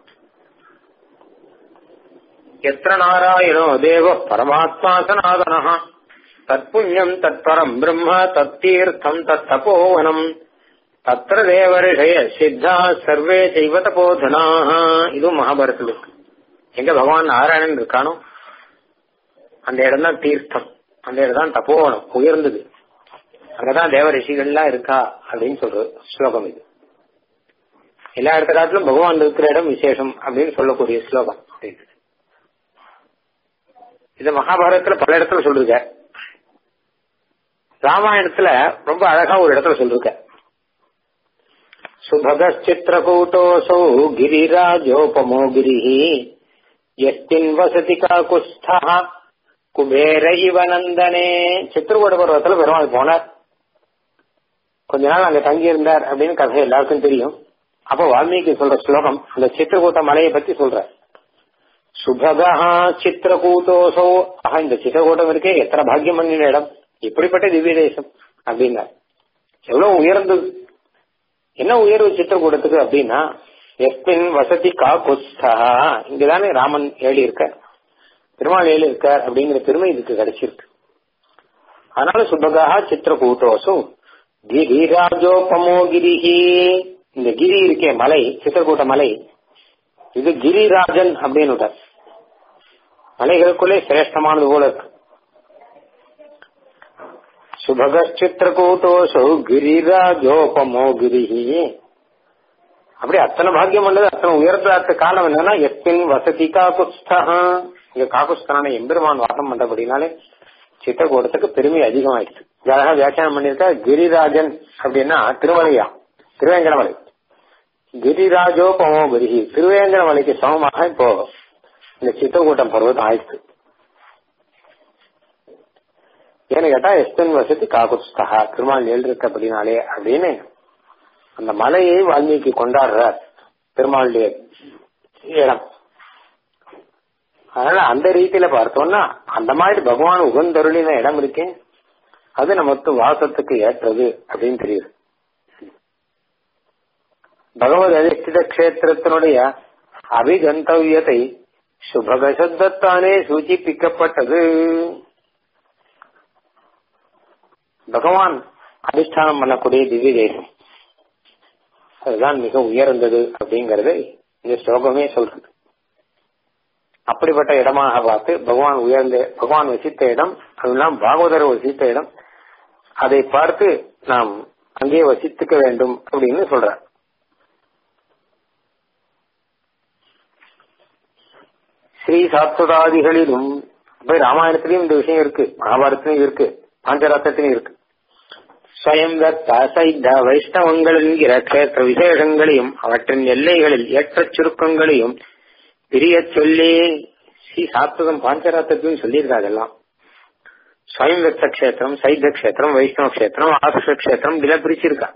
எத்திர நாராயணோ தேவ பரமாத்மா சனாதனா தற்புண்ணியம் தற்பரம் பிரம்ம தத்தீர்த்தம் தத்தபோவனம் தத்திர தேவரிஷய சித்தா சர்வே செய்வ தபோதனாக இதுவும் மகாபாரத்தில் இருக்கு எங்க பகவான் நாராயணன் இருக்கானோ அந்த இடம் தான் தீர்த்தம் அந்த இடம் தான் தப்போவனம் உயர்ந்தது அங்கதான் தேவ ரிஷிகள்லாம் இருக்கா அப்படின்னு சொல்ற ஸ்லோகம் இது எல்லா இடத்த காட்டிலும் பகவான் இருக்கிற இடம் விசேஷம் அப்படின்னு சொல்லக்கூடிய ஸ்லோகம் இது மகாபாரதத்துல பல இடத்துல சொல்லிருக்க ராமாயணத்துல ரொம்ப அழகா ஒரு இடத்துல சொல்லிருக்க சுபகித்ரகூட்டோசௌ கிரிராஜோபமோ கிரிஹி எஸ்டின் வசதி காகுஸ்தா குபேர இவ நந்தனே சித்திரகூட பருவத்துல பெருமாள் போனார் கொஞ்ச நாள் அங்க தங்கி இருந்தார் அப்படின்னு கதை எல்லாருக்கும் தெரியும் அப்ப வால்மீகி சொல்ற ஸ்லோகம் அந்த சித்திரகூட்ட மலையை பத்தி சொல்ற சுபகா சித்திரகூட்டோசோ ஆஹா இந்த சித்திரகூட்டம் இருக்கே எத்தனை பாக்கியம் பண்ணின இடம் இப்படிப்பட்ட திவ்ய தேசம் அப்படின்னா எவ்வளவு உயர்ந்தது என்ன உயர்வு சித்திரகூடத்துக்கு அப்படின்னா எஸ்பின் வசதி கா குஸ்தா இங்கதானே ராமன் ஏழி இருக்கார் பெருமாள் ஏழு இருக்கார் அப்படிங்கிற பெருமை இதுக்கு கிடைச்சிருக்கு அதனால சுபகா சித்திரகூட்டோசோ கிரிராஜோபமோ கிரிஹி இந்த கிரி இருக்கே மலை சித்திரக்கூட்ட மலை இது கிரிராஜன் அப்படின்னு மலைகளுக்குள்ளே சிரேஷ்டமானது போல இருக்கு சுபகித்ரகூட்டோசோ கிரிராஜோபமோ கிரிஹி அப்படி அத்தனை பாக்கியம் பண்ணது அத்தனை உயர்த்த காலம் என்னன்னா எப்பின் வசதி காகுஸ்தா இங்க காகுஸ்தனான எம்பெருமான் வாசம் பண்றபடினாலே சித்திரக்கூடத்துக்கு பெருமை அதிகமாயிடுச்சு அழகா வியாக்கியானம் பண்ணிருக்கா கிரிராஜன் அப்படின்னா திருமலையா திருவேங்கடமலை கிரிராஜோ பமோ கிரிஹி திருவேங்கடமலைக்கு சமமாக இப்போ இந்த சித்திரக்கூட்டம் பருவம் ஆயிடுச்சு ஏன்னு கேட்டா எஸ்தன் வசதி காகுஸ்தகா திருமால் எழுதிருக்க அப்படின்னாலே அப்படின்னு அந்த மலையை வால்மீகி கொண்டாடுறார் பெருமாளுடைய இடம் அதனால அந்த ரீதியில பார்த்தோம்னா அந்த மாதிரி பகவான் உகந்தருளின இடம் இருக்கேன் அது நமக்கு வாசத்துக்கு ஏற்றது அப்படின்னு தெரியுது பகவத் அதிஷ்டித கஷேத்திரத்தினுடைய அபிகந்தவியத்தை சுபகசத்தானே சூச்சிப்பிக்கப்பட்டது பகவான் அதிஷ்டானம் பண்ணக்கூடிய திவ்ய தேசம் அதுதான் மிக உயர்ந்தது அப்படிங்கறது இந்த ஸ்லோகமே சொல்றது அப்படிப்பட்ட இடமாக பார்த்து பகவான் உயர்ந்த பகவான் வசித்த இடம் அதெல்லாம் பாகவதர் வசித்த இடம் அதை பார்த்து நாம் அங்கே வசித்துக்க வேண்டும் அப்படின்னு சொல்ற ஸ்ரீ சாத்வதாதிகளிலும் இப்ப ராமாயணத்திலையும் இந்த விஷயம் இருக்கு மகாபாரதத்திலையும் இருக்கு பாஞ்சராத்திரத்திலையும் இருக்கு ஸ்வயம் தத்த சைத்த வைஷ்ணவங்கள் என்கிற கஷேத்திர விசேஷங்களையும் அவற்றின் எல்லைகளில் ஏற்ற சுருக்கங்களையும் பிரிய சொல்லி ஸ்ரீ சாத்வதம் பாஞ்சராத்திரத்திலும் சொல்லியிருக்கா அதெல்லாம் ஸ்வயம் வெக்த கஷேத்திரம் சைத்த கஷேத்திரம் வைஷ்ணவ கஷேத்திரம் ஆசுஷ கஷேத்திரம் இப்படிலாம் பிரிச்சிருக்கா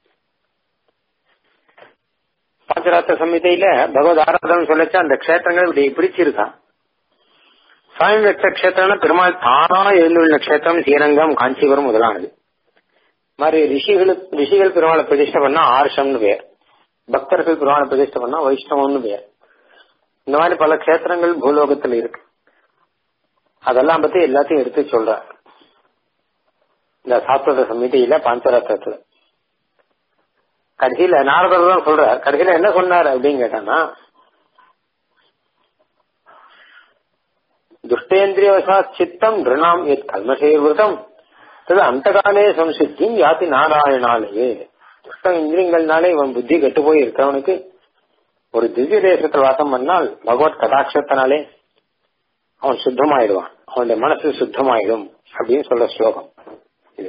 பாஞ்சராத்திர சம்ஹிதையில பகவத் ஆராதனம் சொல்லச்சா அந்த கஷேத்திரங்கள் இப்படி பிரிச்சிருக்கா சுவாமி வெக்த கஷேத்திரம்னா பெருமாள் தானா எழுந்துள்ள கஷேத்திரம் ஸ்ரீரங்கம் காஞ்சிபுரம் முதலானது மாதிரி ரிஷிகளுக்கு ரிஷிகள் பெருமாளை பிரதிஷ்டை பண்ணா ஆர்ஷம்னு பேர் பக்தர்கள் பெருமாளை பிரதிஷ்டை பண்ணா வைஷ்ணவம்னு பேர் இந்த மாதிரி பல கஷேத்திரங்கள் பூலோகத்துல இருக்கு அதெல்லாம் பத்தி எல்லாத்தையும் எடுத்து சொல்ற இந்த சாஸ்திர சமிதியில பாஞ்சராத்திரத்துல கடைசியில நாரதர் தான் சொல்ற கடைசியில என்ன சொன்னார் அப்படின்னு கேட்டானா துஷ்டேந்திரியவசா சித்தம் ரிணாம் எத் கல்மசேவிரதம் அது அந்த காலே சம்சித்தியும் யாத்தி நாராயணாலேயே துஷ்ட இந்திரியங்கள்னாலே இவன் புத்தி கெட்டு போய் இருக்கிறவனுக்கு ஒரு திவ்ய தேசத்தை வாசம் பண்ணால் பகவத் கடாட்சத்தினாலே அவன் சுத்தமாயிடுவான் அவனுடைய மனசு சுத்தமாயிடும் அப்படின்னு சொல்ற ஸ்லோகம் இது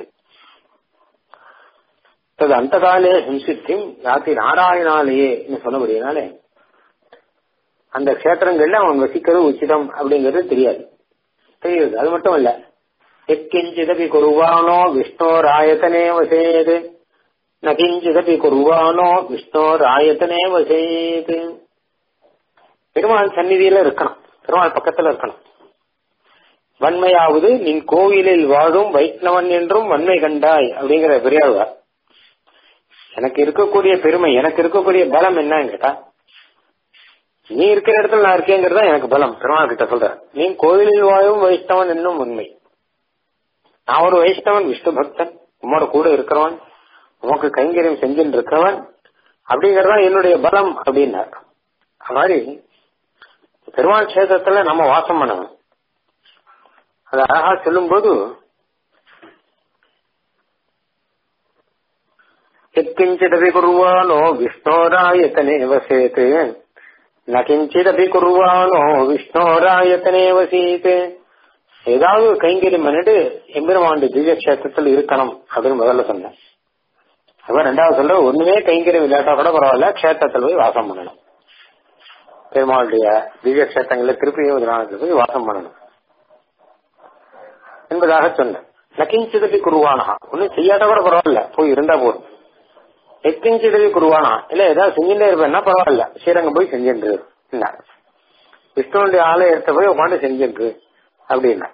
அது அந்த காலே ஹிம்சித்தியும் யாத்தி நாராயணாலேயே சொன்னபடினாலே அந்த கஷேத்திரங்கள்ல அவன் வசிக்கிறது உச்சிதம் அப்படிங்கிறது தெரியாது தெரியுது அது மட்டும் இல்ல எக்கிஞ்சிதபி குருவானோ விஷ்ணோராயத்தனே வசேது நகிஞ்சிதபி குருவானோ விஷ்ணோராயத்தனே வசேது பெருமாள் சந்நிதியில இருக்கணும் பெருமாள் பக்கத்துல இருக்கணும் வன்மையாவது நின் கோவிலில் வாழும் வைஷ்ணவன் என்றும் வன்மை கண்டாய் அப்படிங்கிற பெரியாழ்வார் எனக்கு இருக்கக்கூடிய பெருமை எனக்கு இருக்கக்கூடிய பலம் என்னன்னு கேட்டா நீ இருக்கிற இடத்துல நான் இருக்கேங்கிறது தான் எனக்கு பலம் பெருமாள் கிட்ட சொல்ற நீ கோவிலில் வாழும் வைஷ்ணவன் என்னும் உண்மை நான் ஒரு வைஷ்ணவன் விஷ்ணு பக்தன் உம்மோட கூட இருக்கிறவன் உமக்கு கைங்கரியம் செஞ்சுட்டு இருக்கிறவன் அப்படிங்கறதான் என்னுடைய பலம் அப்படின்னார் அது மாதிரி பெருமாள் கஷேத்திரத்துல நம்ம வாசம் பண்ணணும் அது அழகா சொல்லும் போது எக்கிஞ்சிதபி குருவானோ விஷ்ணோராயத்தனே வசேத் நகிஞ்சிதபி குருவானோ விஷ்ணோராயத்தனே வசீத் ஏதாவது கைங்கரியம் பண்ணிட்டு எம்பெருமாண்டு திவ்ய கஷேத்திரத்தில் இருக்கணும் அப்படின்னு முதல்ல சொன்னேன் அப்புறம் ரெண்டாவது சொல்ற ஒண்ணுமே கைங்கரியம் இல்லாட்டா கூட பரவாயில்ல கஷேத்திரத்தில் போய் வாசம் பண்ணணும் பெருமாளுடைய திவ்ய கஷேத்திரங்கள்ல திருப்பி போய் வாசம் பண்ணணும் என்பதாக சொன்னேன் நக்கிஞ்சிதபி குருவானா ஒன்னும் செய்யாத கூட பரவாயில்ல போய் இருந்தா போதும் எக்கிஞ்சிதபி குருவானா இல்ல ஏதாவது செஞ்சுட்டே இருப்பேன்னா பரவாயில்ல ஸ்ரீரங்கம் போய் செஞ்சுட்டு விஷ்ணுடைய ஆலயத்தை போய் உட்காந்து செஞ்சுட்டு அப்படின்னா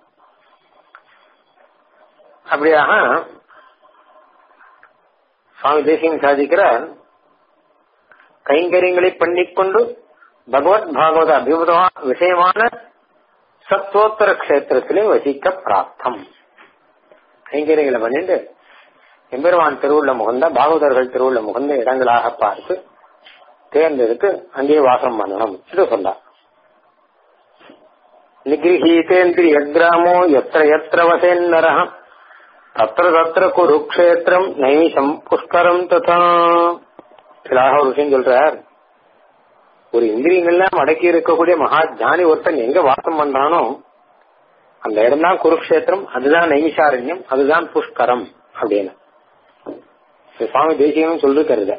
அப்படியாக சுவாமி தேசியம் சாதிக்கிறார் கைங்கரியங்களை பண்ணிக்கொண்டு பகவத் பாகவத அபிபுதமா விஷயமான சத்வோத்தர கஷேத்திரத்திலே வசிக்க பிராப்தம் கைங்கரியங்களை பண்ணிட்டு எம்பெருமான் திருவுள்ள முகந்த பாகவதர்கள் திருவுள்ள முகந்த இடங்களாக பார்த்து தேர்ந்தெடுத்து அங்கே வாசம் பண்ணணும் இது சொன்னார் நிகிரகீதேந்திரிய கிராமோ எத்திர எத்திர வசேன்னர தத்திர தத்திர குருக்ஷேத்திரம் நைமிஷம் புஷ்கரம் ததா சிலாக ஒரு விஷயம் சொல்றார் ஒரு இந்திரியங்கள்லாம் அடக்கி இருக்கக்கூடிய மகா ஜானி ஒருத்தன் எங்க வாசம் பண்றானோ அந்த இடம் தான் குருக்ஷேத்திரம் அதுதான் நைமிஷாரண்யம் அதுதான் புஷ்கரம் அப்படின்னு சுவாமி தேசியம் சொல்லிருக்கிறது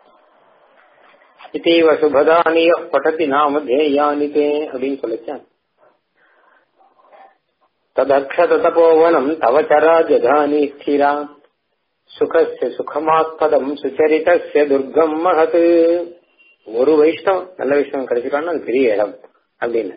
இதேவ சுபதானிய பட்டத்தி நாம தேயானிதே அப்படின்னு சொல்லிச்சேன் ததக்ஷத தபோவனம் தவ சராஜதானி ஸ்திரா சுகஸ்ய சுகமாத்பதம் சுச்சரிதஸ்ய துர்க்கம் மகத் ஒரு வைஷ்ணவம் நல்ல வைஷ்ணவம் கிடைச்சிட்டான்னா அது பெரிய இடம் அப்படின்னு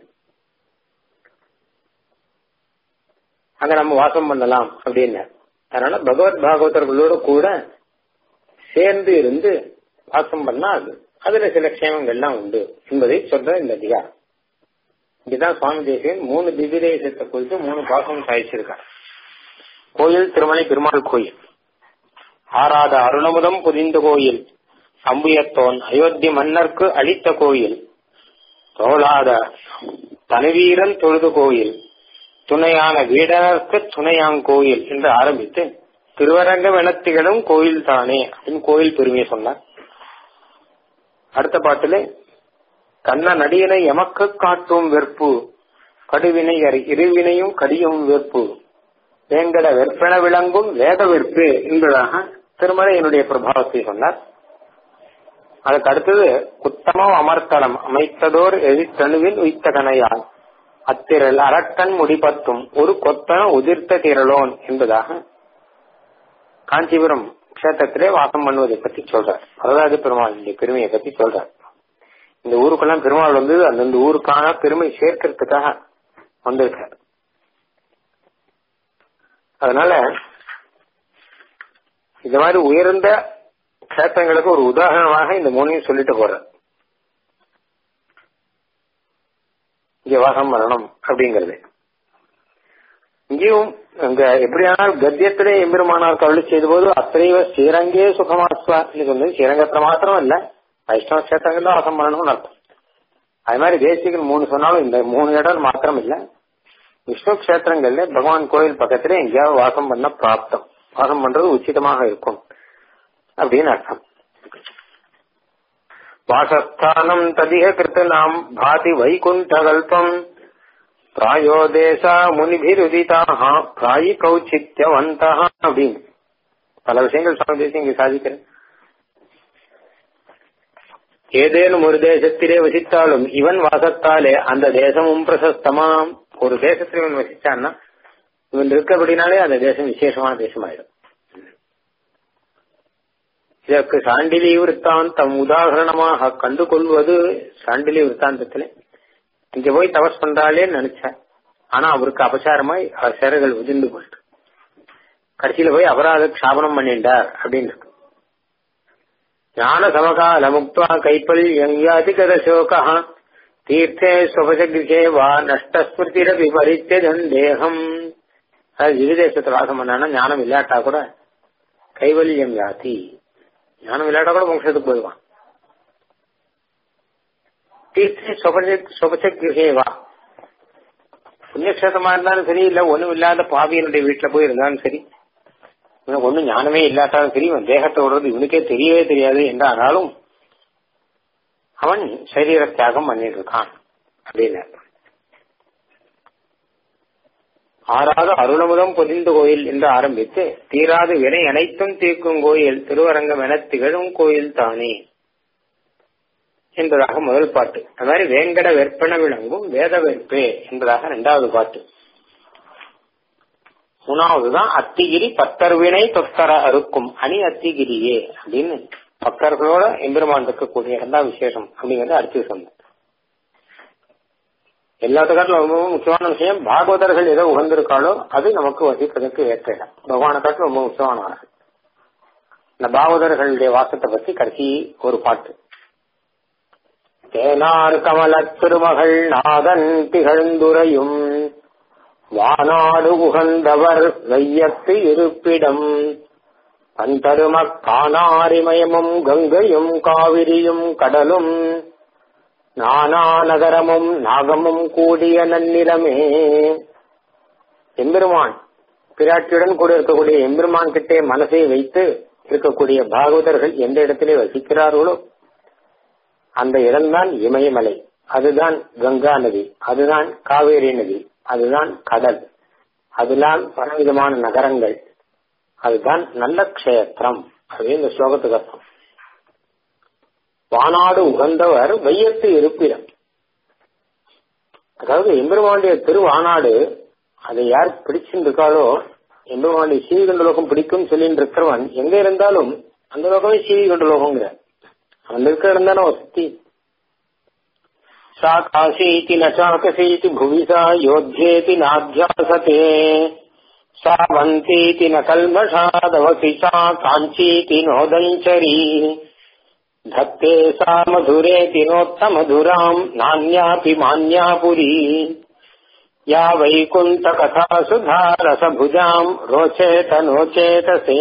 அங்க நம்ம வாசம் பண்ணலாம் அப்படின்னு அதனால பகவத் பாகவதர்களோட கூட சேர்ந்து இருந்து வாசம் பண்ணா அது அதுல சில க்ஷேமங்கள்லாம் உண்டு என்பதை சொல்ற இந்த அதிகாரம் இதுதான் சுவாமி தேசியன் மூணு திவ்ய தேசத்தை குறித்து மூணு பாசம் சாதிச்சிருக்கார் கோயில் திருமலை பெருமாள் கோயில் ஆறாத அருணமுதம் புதிந்த கோயில் அம்புயத்தோன் அயோத்தி மன்னர்க்கு அளித்த கோயில் தோளாத தனவீரன் தொழுது கோயில் துணையான வீடனர்க்கு துணையாங்கோயில் என்று ஆரம்பித்து திருவரங்க வெனத்திகளும் கோயில் தானே அப்படின்னு கோயில் பெருமையை சொன்னார் அடுத்த பாட்டில கண்ண நடிகனை எமக்கு காட்டும் வெறுப்பு கடுவினை இருவினையும் கடியும் வெறுப்பு வேங்கட வெற்பென விளங்கும் வேத வெறுப்பு என்பதாக திருமலையினுடைய பிரபாவத்தை சொன்னார் அதுக்கு அடுத்தது உத்தமம் அமர்த்தலம் அமைத்ததோர் எழித்தணுவில் உய்த்த கனையால் அத்திரல் அரக்கன் முடிபத்தும் ஒரு கொத்தன உதிர்த்த திரளோன் என்பதாக காஞ்சிபுரம் கஷேத்திரத்திலே வாசம் பண்ணுவதை பத்தி சொல்றார் வரலாறு பெருமாள் இந்த பெருமையை பத்தி சொல்றார் இந்த ஊருக்கெல்லாம் பெருமாள் வந்து அந்தந்த ஊருக்கான பெருமை சேர்க்கறதுக்காக வந்திருக்கார் அதனால இந்த மாதிரி உயர்ந்த கஷேத்திரங்களுக்கு ஒரு உதாரணமாக இந்த மூணையும் சொல்லிட்டு போறார் இங்க வாசம் வரணும் அப்படிங்கறது இங்கேயும் அங்க எப்படியானால் கத்தியத்திலே எம்பெருமானார் கவலை செய்த போது அத்தைவ ஸ்ரீரங்கே சுகமாஸ்வா சொன்னது ஸ்ரீரங்கத்துல மாத்திரம் இல்ல வைஷ்ணவ கஷேத்திரங்கள்ல வாசம் பண்ணணும்னு அர்த்தம் அது மாதிரி தேசிகள் மூணு சொன்னாலும் இந்த மூணு இடம் மாத்திரம் இல்ல விஷ்ணு கஷேத்திரங்கள்ல பகவான் கோயில் பக்கத்துல எங்கேயாவது வாசம் பண்ண பிராப்தம் வாசம் பண்றது உச்சிதமாக இருக்கும் அப்படின்னு அர்த்தம் வாசஸ்தானம் ததிக கிருத்த நாம் பாதி வைகுண்டகல்பம் பிராயோ தேசா முனிபிருதிதாக பிராயி கௌச்சித்யவந்தா அப்படின்னு பல விஷயங்கள் சுவாமி தேசியம் இங்க சாதிக்கிறேன் ஏதேனும் ஒரு தேசத்திலே வசித்தாலும் இவன் வாசத்தாலே அந்த தேசமும் பிரசஸ்தமாம் ஒரு தேசத்தில் இவன் வசிச்சான்னா இவன் இருக்கபடினாலே அந்த தேசம் விசேஷமான தேசமாயிடும் இதற்கு சாண்டிலி விற்த்தாந்தம் உதாகரணமாக கண்டு கொள்வது சாண்டிலி விற்த்தாந்தத்திலே இங்க போய் தபஸ் பண்றாளே நினைச்சேன் ஆனா அவருக்கு அபசாரமாய் சேரர்கள் உதிர்ந்து போயிட்டு கடைசியில போய் அபராத க்ஷாபனம் பண்ணிட்டார் அப்படின்னு இருக்கு ஞான சமகால முக்துவா கைப்பல் எங்காதிகத சோகா தீர்த்தே சுபசகிருஷே வா நஷ்டஸ்மிருதிரபி பரித்ததன் தேகம் அது விவிதேசத்தை வாசம் பண்ணானா ஞானம் இல்லாட்டா கூட கைவல்யம் யாத்தி ஞானம் இல்லாட்டா கூட மோட்சத்துக்கு போயிடுவான் தீர்த்தே சுபசகிருஷே வா புண்ணியக்ஷேத்திரமா இருந்தாலும் சரி இல்ல ஒண்ணும் இல்லாத பாவியனுடைய வீட்டுல போய் இருந்தாலும் சரி இவனுக்கு ஒண்ணும் ஞானமே இல்லாட்டாலும் சரி இவன் தேகத்தை விடுறது இவனுக்கே தெரியவே தெரியாது என்றானாலும் அவன் சரீர தியாகம் பண்ணிட்டு இருக்கான் அப்படின்னு ஆறாவது அருணமுதம் பொதிந்த கோயில் என்று ஆரம்பித்து தீராது வினை அனைத்தும் தீர்க்கும் கோயில் திருவரங்கம் என திகழும் கோயில் தானே என்பதாக முதல் பாட்டு அது மாதிரி வேங்கட வெற்பன விளங்கும் வேத வெற்பே என்பதாக இரண்டாவது பாட்டு மூணாவதுதான் அத்திகிரி பத்தர்வினை தொத்தர அறுக்கும் அணி அத்திகிரியே அப்படின்னு பக்தர்களோட எம்பெருமான் இருக்கக்கூடிய இரண்டாம் விசேஷம் அப்படிங்கறது அடுத்து சொன்னேன் எல்லாத்துக்காட்டிலும் ரொம்ப முக்கியமான விஷயம் பாகவதர்கள் ஏதோ உகந்திருக்காளோ அது நமக்கு வசிப்பதற்கு ஏற்ற இடம் பகவானை காட்டிலும் ரொம்ப முக்கியமானவர்கள் இந்த பாகவதர்களுடைய வாசத்தை பத்தி கடைசி ஒரு பாட்டு தேனார் கமலத் திருமகள் நாதன் திகழ்ந்துரையும் வானாடு உகந்தவர் வையத்து இருப்பிடம் பந்தருமக் காணாரிமயமும் கங்கையும் காவிரியும் கடலும் நானா நகரமும் நாகமும் கூடிய நன்னிலமே எம்பெருமான் பிராட்டியுடன் கூட இருக்கக்கூடிய எம்பெருமான் கிட்டே மனசை வைத்து இருக்கக்கூடிய பாகவதர்கள் எந்த இடத்திலே வசிக்கிறார்களோ அந்த இடம்தான் இமயமலை அதுதான் கங்கா நதி அதுதான் காவேரி நதி அதுதான் கடல் அதுதான் பலவிதமான நகரங்கள் அதுதான் நல்ல க்ஷேத்திரம் அப்படின்னு இந்த ஸ்லோகத்துக்கு அர்த்தம் வானாடு உகந்தவர் வையத்து இருப்பிடம் அதாவது எம்பெருமானுடைய திருவானாடு அதை யார் பிடிச்சிருக்காளோ எம்பெருமானுடைய சீவிகண்ட லோகம் பிடிக்கும் சொல்லிட்டு இருக்கிறவன் எங்க இருந்தாலும் அந்த லோகமே சீவிகண்ட லோகங்கிற அவன் இருக்கிற இடம் தானே வசதி सा काशीति न चाकसीति भुवि सा योध्येति नाध्यासते सा वन्तीति न कल्मषादवसि सा काञ्चीति नोदञ्चरी धत्ते सा मधुरेति नोत्तमधुराम् नान्यापि मान्यापुरी யா வைகுண்ட கதா சுதா ரசபுஜாம் ரோச்சேத நோச்சேதசே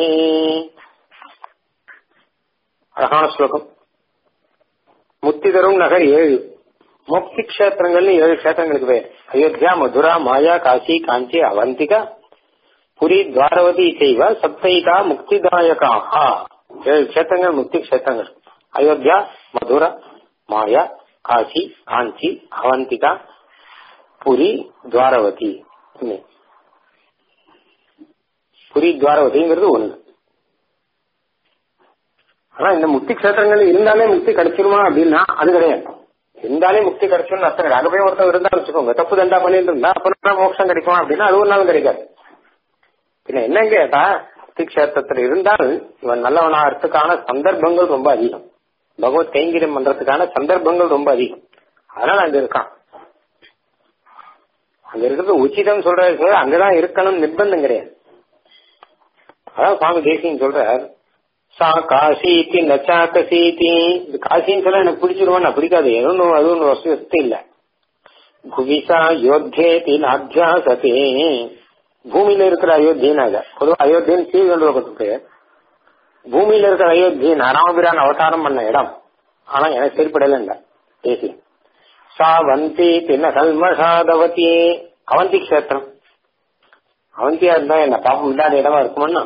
அழகான ஸ்லோகம் முக்தி தரும் நகர் ஏழு முக்தி கஷேத்திரங்கள்னு ஏழு கஷேத்திரங்களுக்கு பேர் அயோத்தியா மதுரா மாயா காசி காஞ்சி அவந்திகா புரி துவாரவதி செய்வ சப்தைகா முக்திதாயகா ஏழு கஷேத்திரங்கள் முக்தி கஷேத்திரங்கள் அயோத்தியா மதுரா மாயா காசி காஞ்சி அவந்திகா புரி துவாரவதி புரி துவாரவதிங்கிறது ஒண்ணு ஆனா இந்த முக்தி கஷேத்திரங்கள் இருந்தாலே முக்தி கிடைச்சிருமா அப்படின்னா அது கிடையாது இருந்தாலே முக்தி கிடைச்சும்னு அர்த்தம் கிடையாது அங்க போய் ஒருத்தர் இருந்தா வச்சுக்கோங்க தப்பு தண்டா பண்ணிட்டு இருந்தா அப்புறம் மோட்சம் கிடைக்குமா அப்படின்னா அது ஒரு நாளும் கிடைக்காது பின்ன என்ன கேட்டா முக்தி கஷேத்திரத்தில் இருந்தால் இவன் நல்லவனாகிறதுக்கான சந்தர்ப்பங்கள் ரொம்ப அதிகம் பகவத் கைங்கரியம் பண்றதுக்கான சந்தர்ப்பங்கள் ரொம்ப அதிகம் அதனால அங்க இருக்கான் அங்க இருக்கிறது உச்சிதம் சொல்றது அங்கதான் இருக்கணும் நிர்பந்தம் கிடையாது அதான் சுவாமி தேசியம் சொல்றார் சா காசீத்தி நச்சா கசீத்தி இது காசின்னு சொல்ல எனக்கு பிடிச்சிருவான் பிடிக்காது எதுவும் அது ஒன்றும் வசதி இல்ல குவிசா யோத்தேதி நாத்தியாசத்தே பூமியில இருக்கிற அயோத்தியனாக பொதுவாக அயோத்தியன் ஸ்ரீகண்டோகத்து பேர் பூமியில இருக்கிற அயோத்தியன் ராமபிரான் அவதாரம் பண்ண இடம் ஆனா எனக்கு சரிப்படல இல்ல தேசி சா வந்தி தின்ன கல்மஷாதவதி அவந்தி கஷேத்திரம் அவந்தியா இருந்தா என்ன பாப்பம் இல்லாத இடமா இருக்குமன்னா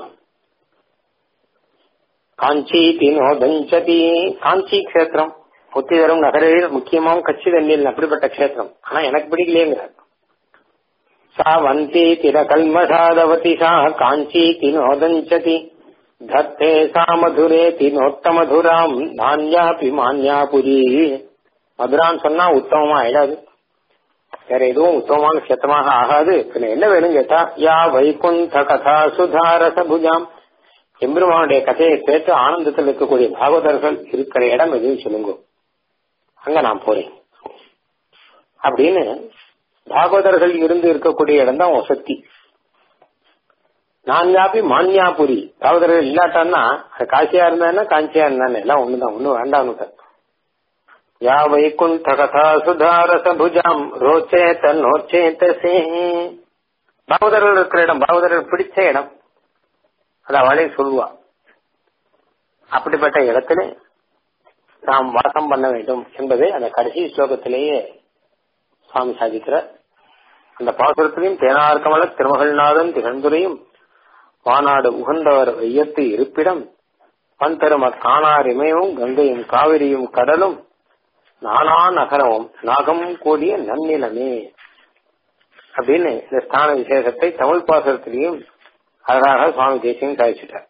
காஞ்சி தினோதஞ்சதி காஞ்சி கஷேத்திரம் புத்திதரும் நகரில் முக்கியமாவும் கட்சி தண்ணியில் அப்படிப்பட்ட கஷேத்திரம் ஆனா எனக்கு பிடிக்கலையேங்கிறார் சா வந்தி திர கல்மஷாதவதி சா காஞ்சி தினோதஞ்சதி தத்தே சா மதுரே தினோத்தமதுராம் நான்யாபி மான்யாபுரி மதுரான்னு சொன்னா உத்தமமா ஆயிடாது வேற எதுவும் உத்தமமான கஷேத்திரமாக ஆகாது பின்ன என்ன வேணும் கேட்டா யா வைகுண்ட கதா சுதாரச புஜாம் எம்பெருமானுடைய கதையை கேட்டு ஆனந்தத்தில் இருக்கக்கூடிய பாகவதர்கள் இருக்கிற இடம் எதுவும் சொல்லுங்க அங்க நான் போறேன் அப்படின்னு பாகவதர்கள் இருந்து இருக்கக்கூடிய இடம் தான் வசதி நான்யாபி மான்யாபுரி பாகவதர்கள் இல்லாட்டான்னா அது காசியா இருந்தானே காஞ்சியா இருந்தானே எல்லாம் ஒண்ணுதான் ஒண்ணு வேண்டாம்னு யா வைகுண்ட கதா சுதாரச புஜாம் ரோச்சேத நோச்சேதசே பாகவதர்கள் இருக்கிற இடம் பாகவதர்கள் பிடிச்ச இடம் அது அவளே சொல்லுவா அப்படிப்பட்ட இடத்துல நாம் வாசம் பண்ண வேண்டும் என்பதை அந்த கடைசி ஸ்லோகத்திலேயே சுவாமி சாதிக்கிறார் அந்த பாசுரத்திலையும் தேனார்கமல திருமகள்நாதன் திகழ்ந்துரையும் வானாடு உகந்தவர் வையத்து இருப்பிடம் பன் தரும காணார் இமயமும் கங்கையும் காவிரியும் கடலும் நானா நகரமும் நாகம் கூடிய நன்னிலமே அப்படின்னு இந்த ஸ்தான விசேஷத்தை தமிழ் பாசுரத்திலையும் அழகாக சுவாமி தேசியம் சாதிச்சுட்டார்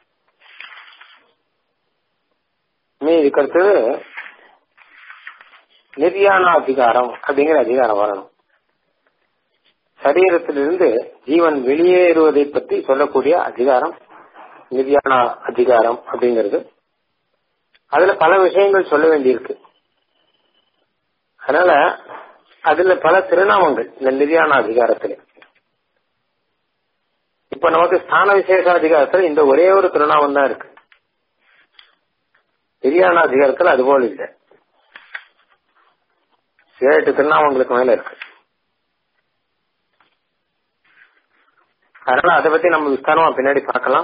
இதுக்கு அடுத்தது நிர்யாண அதிகாரம் அப்படிங்கிற அதிகாரம் வரணும் சரீரத்திலிருந்து ஜீவன் வெளியேறுவதை பற்றி சொல்லக்கூடிய அதிகாரம் நிர்யாண அதிகாரம் அப்படிங்கிறது அதுல பல விஷயங்கள் சொல்ல வேண்டியிருக்கு அதனால அதுல பல திருநாமங்கள் இந்த நிர்யாண அதிகாரத்துல இப்ப நமக்கு ஸ்தான விசேஷ அதிகாரத்துல இந்த ஒரே ஒரு திருநாமம் தான் இருக்கு நிர்யாண அதிகாரத்துல அதுபோல் இல்லை ஏழு திருநாமங்களுக்கு மேல இருக்கு அதனால அதை பத்தி நம்ம விஸ்தாரமா பின்னாடி பார்க்கலாம்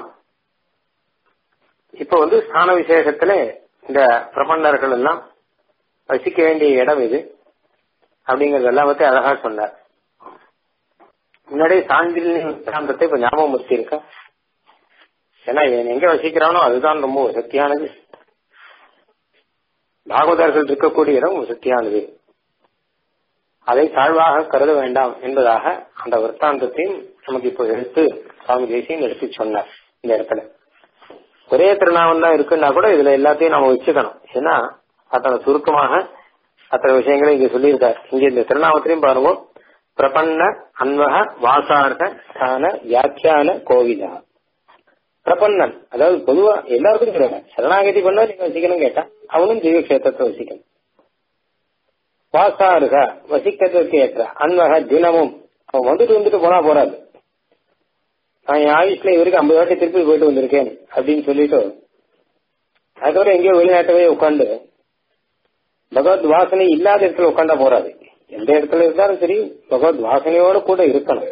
இப்ப வந்து ஸ்தான விசேஷத்துல இந்த பிரபந்தர்கள் எல்லாம் வசிக்க வேண்டிய இடம் இது அப்படிங்கறது எல்லாம் பத்தி அழகா சொன்னார் முன்னாடி சாந்திரத்தை இப்ப ஞாபகம் முறுத்தி இருக்க ஏன்னா இவன் எங்க வசிக்கிறானோ அதுதான் ரொம்ப சக்தியானது பாகவதர்கள் இருக்கக்கூடிய இடம் சக்தியானது அதை தாழ்வாக கருத வேண்டாம் என்பதாக அந்த விற்த்தாந்தத்தையும் நமக்கு இப்போ எடுத்து சுவாமி தேசியம் எடுத்து சொன்னார் இந்த இடத்துல ஒரே திருநாமம் தான் இருக்குன்னா கூட இதுல எல்லாத்தையும் நம்ம வச்சுக்கணும் ஏன்னா அத்தனை சுருக்கமாக அத்தனை விஷயங்களை இங்க சொல்லியிருக்காரு இங்க இந்த திருநாமத்திலையும் பாருங்க பிரபன்ன அன்வக வாசார்க ஸ்தான வியாக்கியான கோவிலா பிரபன்னன் அதாவது பொதுவா எல்லாருக்கும் சொல்லுவாங்க சரணாகதி பண்ணா நீங்க வசிக்கணும் கேட்டா அவனும் ஜீவ கஷேத்திரத்தை வசிக்கணும் வாசாருக வசிக்கிறதுக்கு ஏற்ற அன்வக தினமும் அவன் வந்துட்டு வந்துட்டு போனா போறாது நான் என் ஆயுஷ்ல இவருக்கு ஐம்பது வாட்டி திருப்பி போயிட்டு வந்திருக்கேன் அப்படின்னு சொல்லிட்டு அதுக்கப்புறம் எங்கேயோ வெளிநாட்டவே உட்காந்து பகவத் வாசனை இல்லாத இடத்துல உட்காந்தா போறாது எந்த இடத்துல இருந்தாலும் சரி பகவத் வாசனையோட கூட இருக்கணும்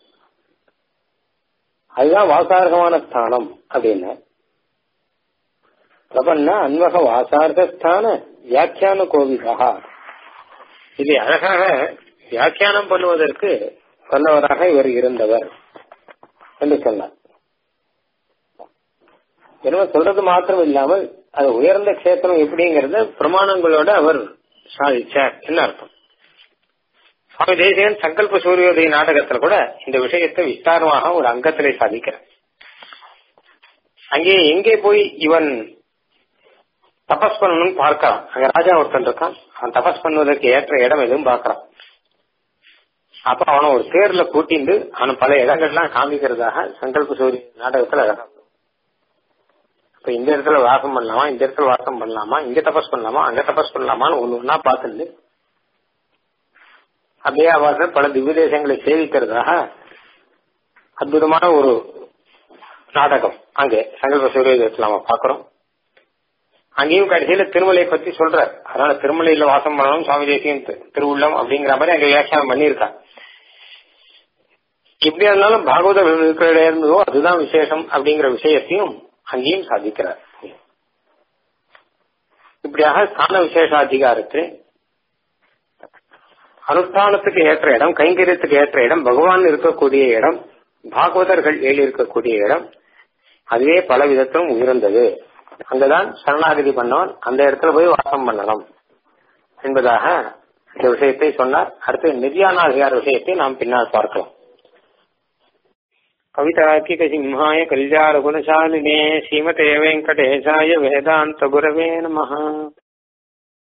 அதுதான் வாசார்கமான ஸ்தானம் அப்படின்னு பிரபன்னா அன்வக வாசார்த்தஸ்தான வியாக்கியான கோவிதா இதை அழகாக வியாக்கியானம் பண்ணுவதற்கு சொன்னவராக இவர் இருந்தவர் என்று சொன்னார் என்ன சொல்றது மாத்திரம் இல்லாமல் அது உயர்ந்த கஷேத்திரம் எப்படிங்கறத பிரமாணங்களோட அவர் சாதிச்சார் என்ன அர்த்தம் சுவாமி தேசிகன் சங்கல்ப சூரியோதய நாடகத்துல கூட இந்த விஷயத்தை விஸ்தாரமாக ஒரு அங்கத்திலே சாதிக்கிறார் அங்கே எங்கே போய் இவன் தபஸ் பண்ணணும்னு பார்க்கிறான் அங்க ராஜா ஒருத்தன் இருக்கான் அவன் தபஸ் பண்ணுவதற்கு ஏற்ற இடம் எதுவும் பார்க்கறான் அப்ப அவனை ஒரு தேர்ல கூட்டிண்டு அவன் பல இடங்கள்லாம் காமிக்கிறதாக சங்கல்ப சூரிய நாடகத்துல அழகா இப்ப இந்த இடத்துல வாசம் பண்ணலாமா இந்த இடத்துல வாசம் பண்ணலாமா இங்க தபஸ் பண்ணலாமா அங்க தபஸ் பண்ணலாமான்னு ஒண்ணு ஒன்னா பார்த்துட்டு அப்படியே அவர் பல திவ்ய தேசங்களை சேவிக்கிறதாக அற்புதமான ஒரு நாடகம் அங்கே சங்கல்ப சூரியத்தில் நாம பாக்குறோம் அங்கேயும் கடைசியில திருமலையை பத்தி சொல்றார் அதனால திருமலையில வாசம் பண்ணணும் சுவாமி தேசியம் திருவுள்ளம் அப்படிங்கிற மாதிரி அங்க வியாக்கியானம் பண்ணியிருக்காங்க எப்படி இருந்தாலும் பாகவத இருக்கிற இருந்ததோ அதுதான் விசேஷம் அப்படிங்கிற விஷயத்தையும் அங்கேயும் சாதிக்கிறார் இப்படியாக ஸ்தான விசேஷாதிகாரத்தில் அனுஷ்டானத்துக்கு ஏற்ற இடம் கைங்கரியத்துக்கு ஏற்ற இடம் பகவான் இருக்கக்கூடிய இடம் பாகவதர்கள் ஏழு இருக்கக்கூடிய இடம் அதுவே பல விதத்திலும் உயர்ந்தது அங்கதான் சரணாகதி பண்ணவன் அந்த இடத்துல போய் வாசம் பண்ணலாம் என்பதாக இந்த விஷயத்தை சொன்னார் அடுத்து நிதியானாதிகார விஷயத்தை நாம் பின்னால் பார்க்கலாம் கவிதாக்கிக சிம்ஹாய கல்யாண குணசாலினே ஸ்ரீமதே வெங்கடேசாய வேதாந்த குரவே நம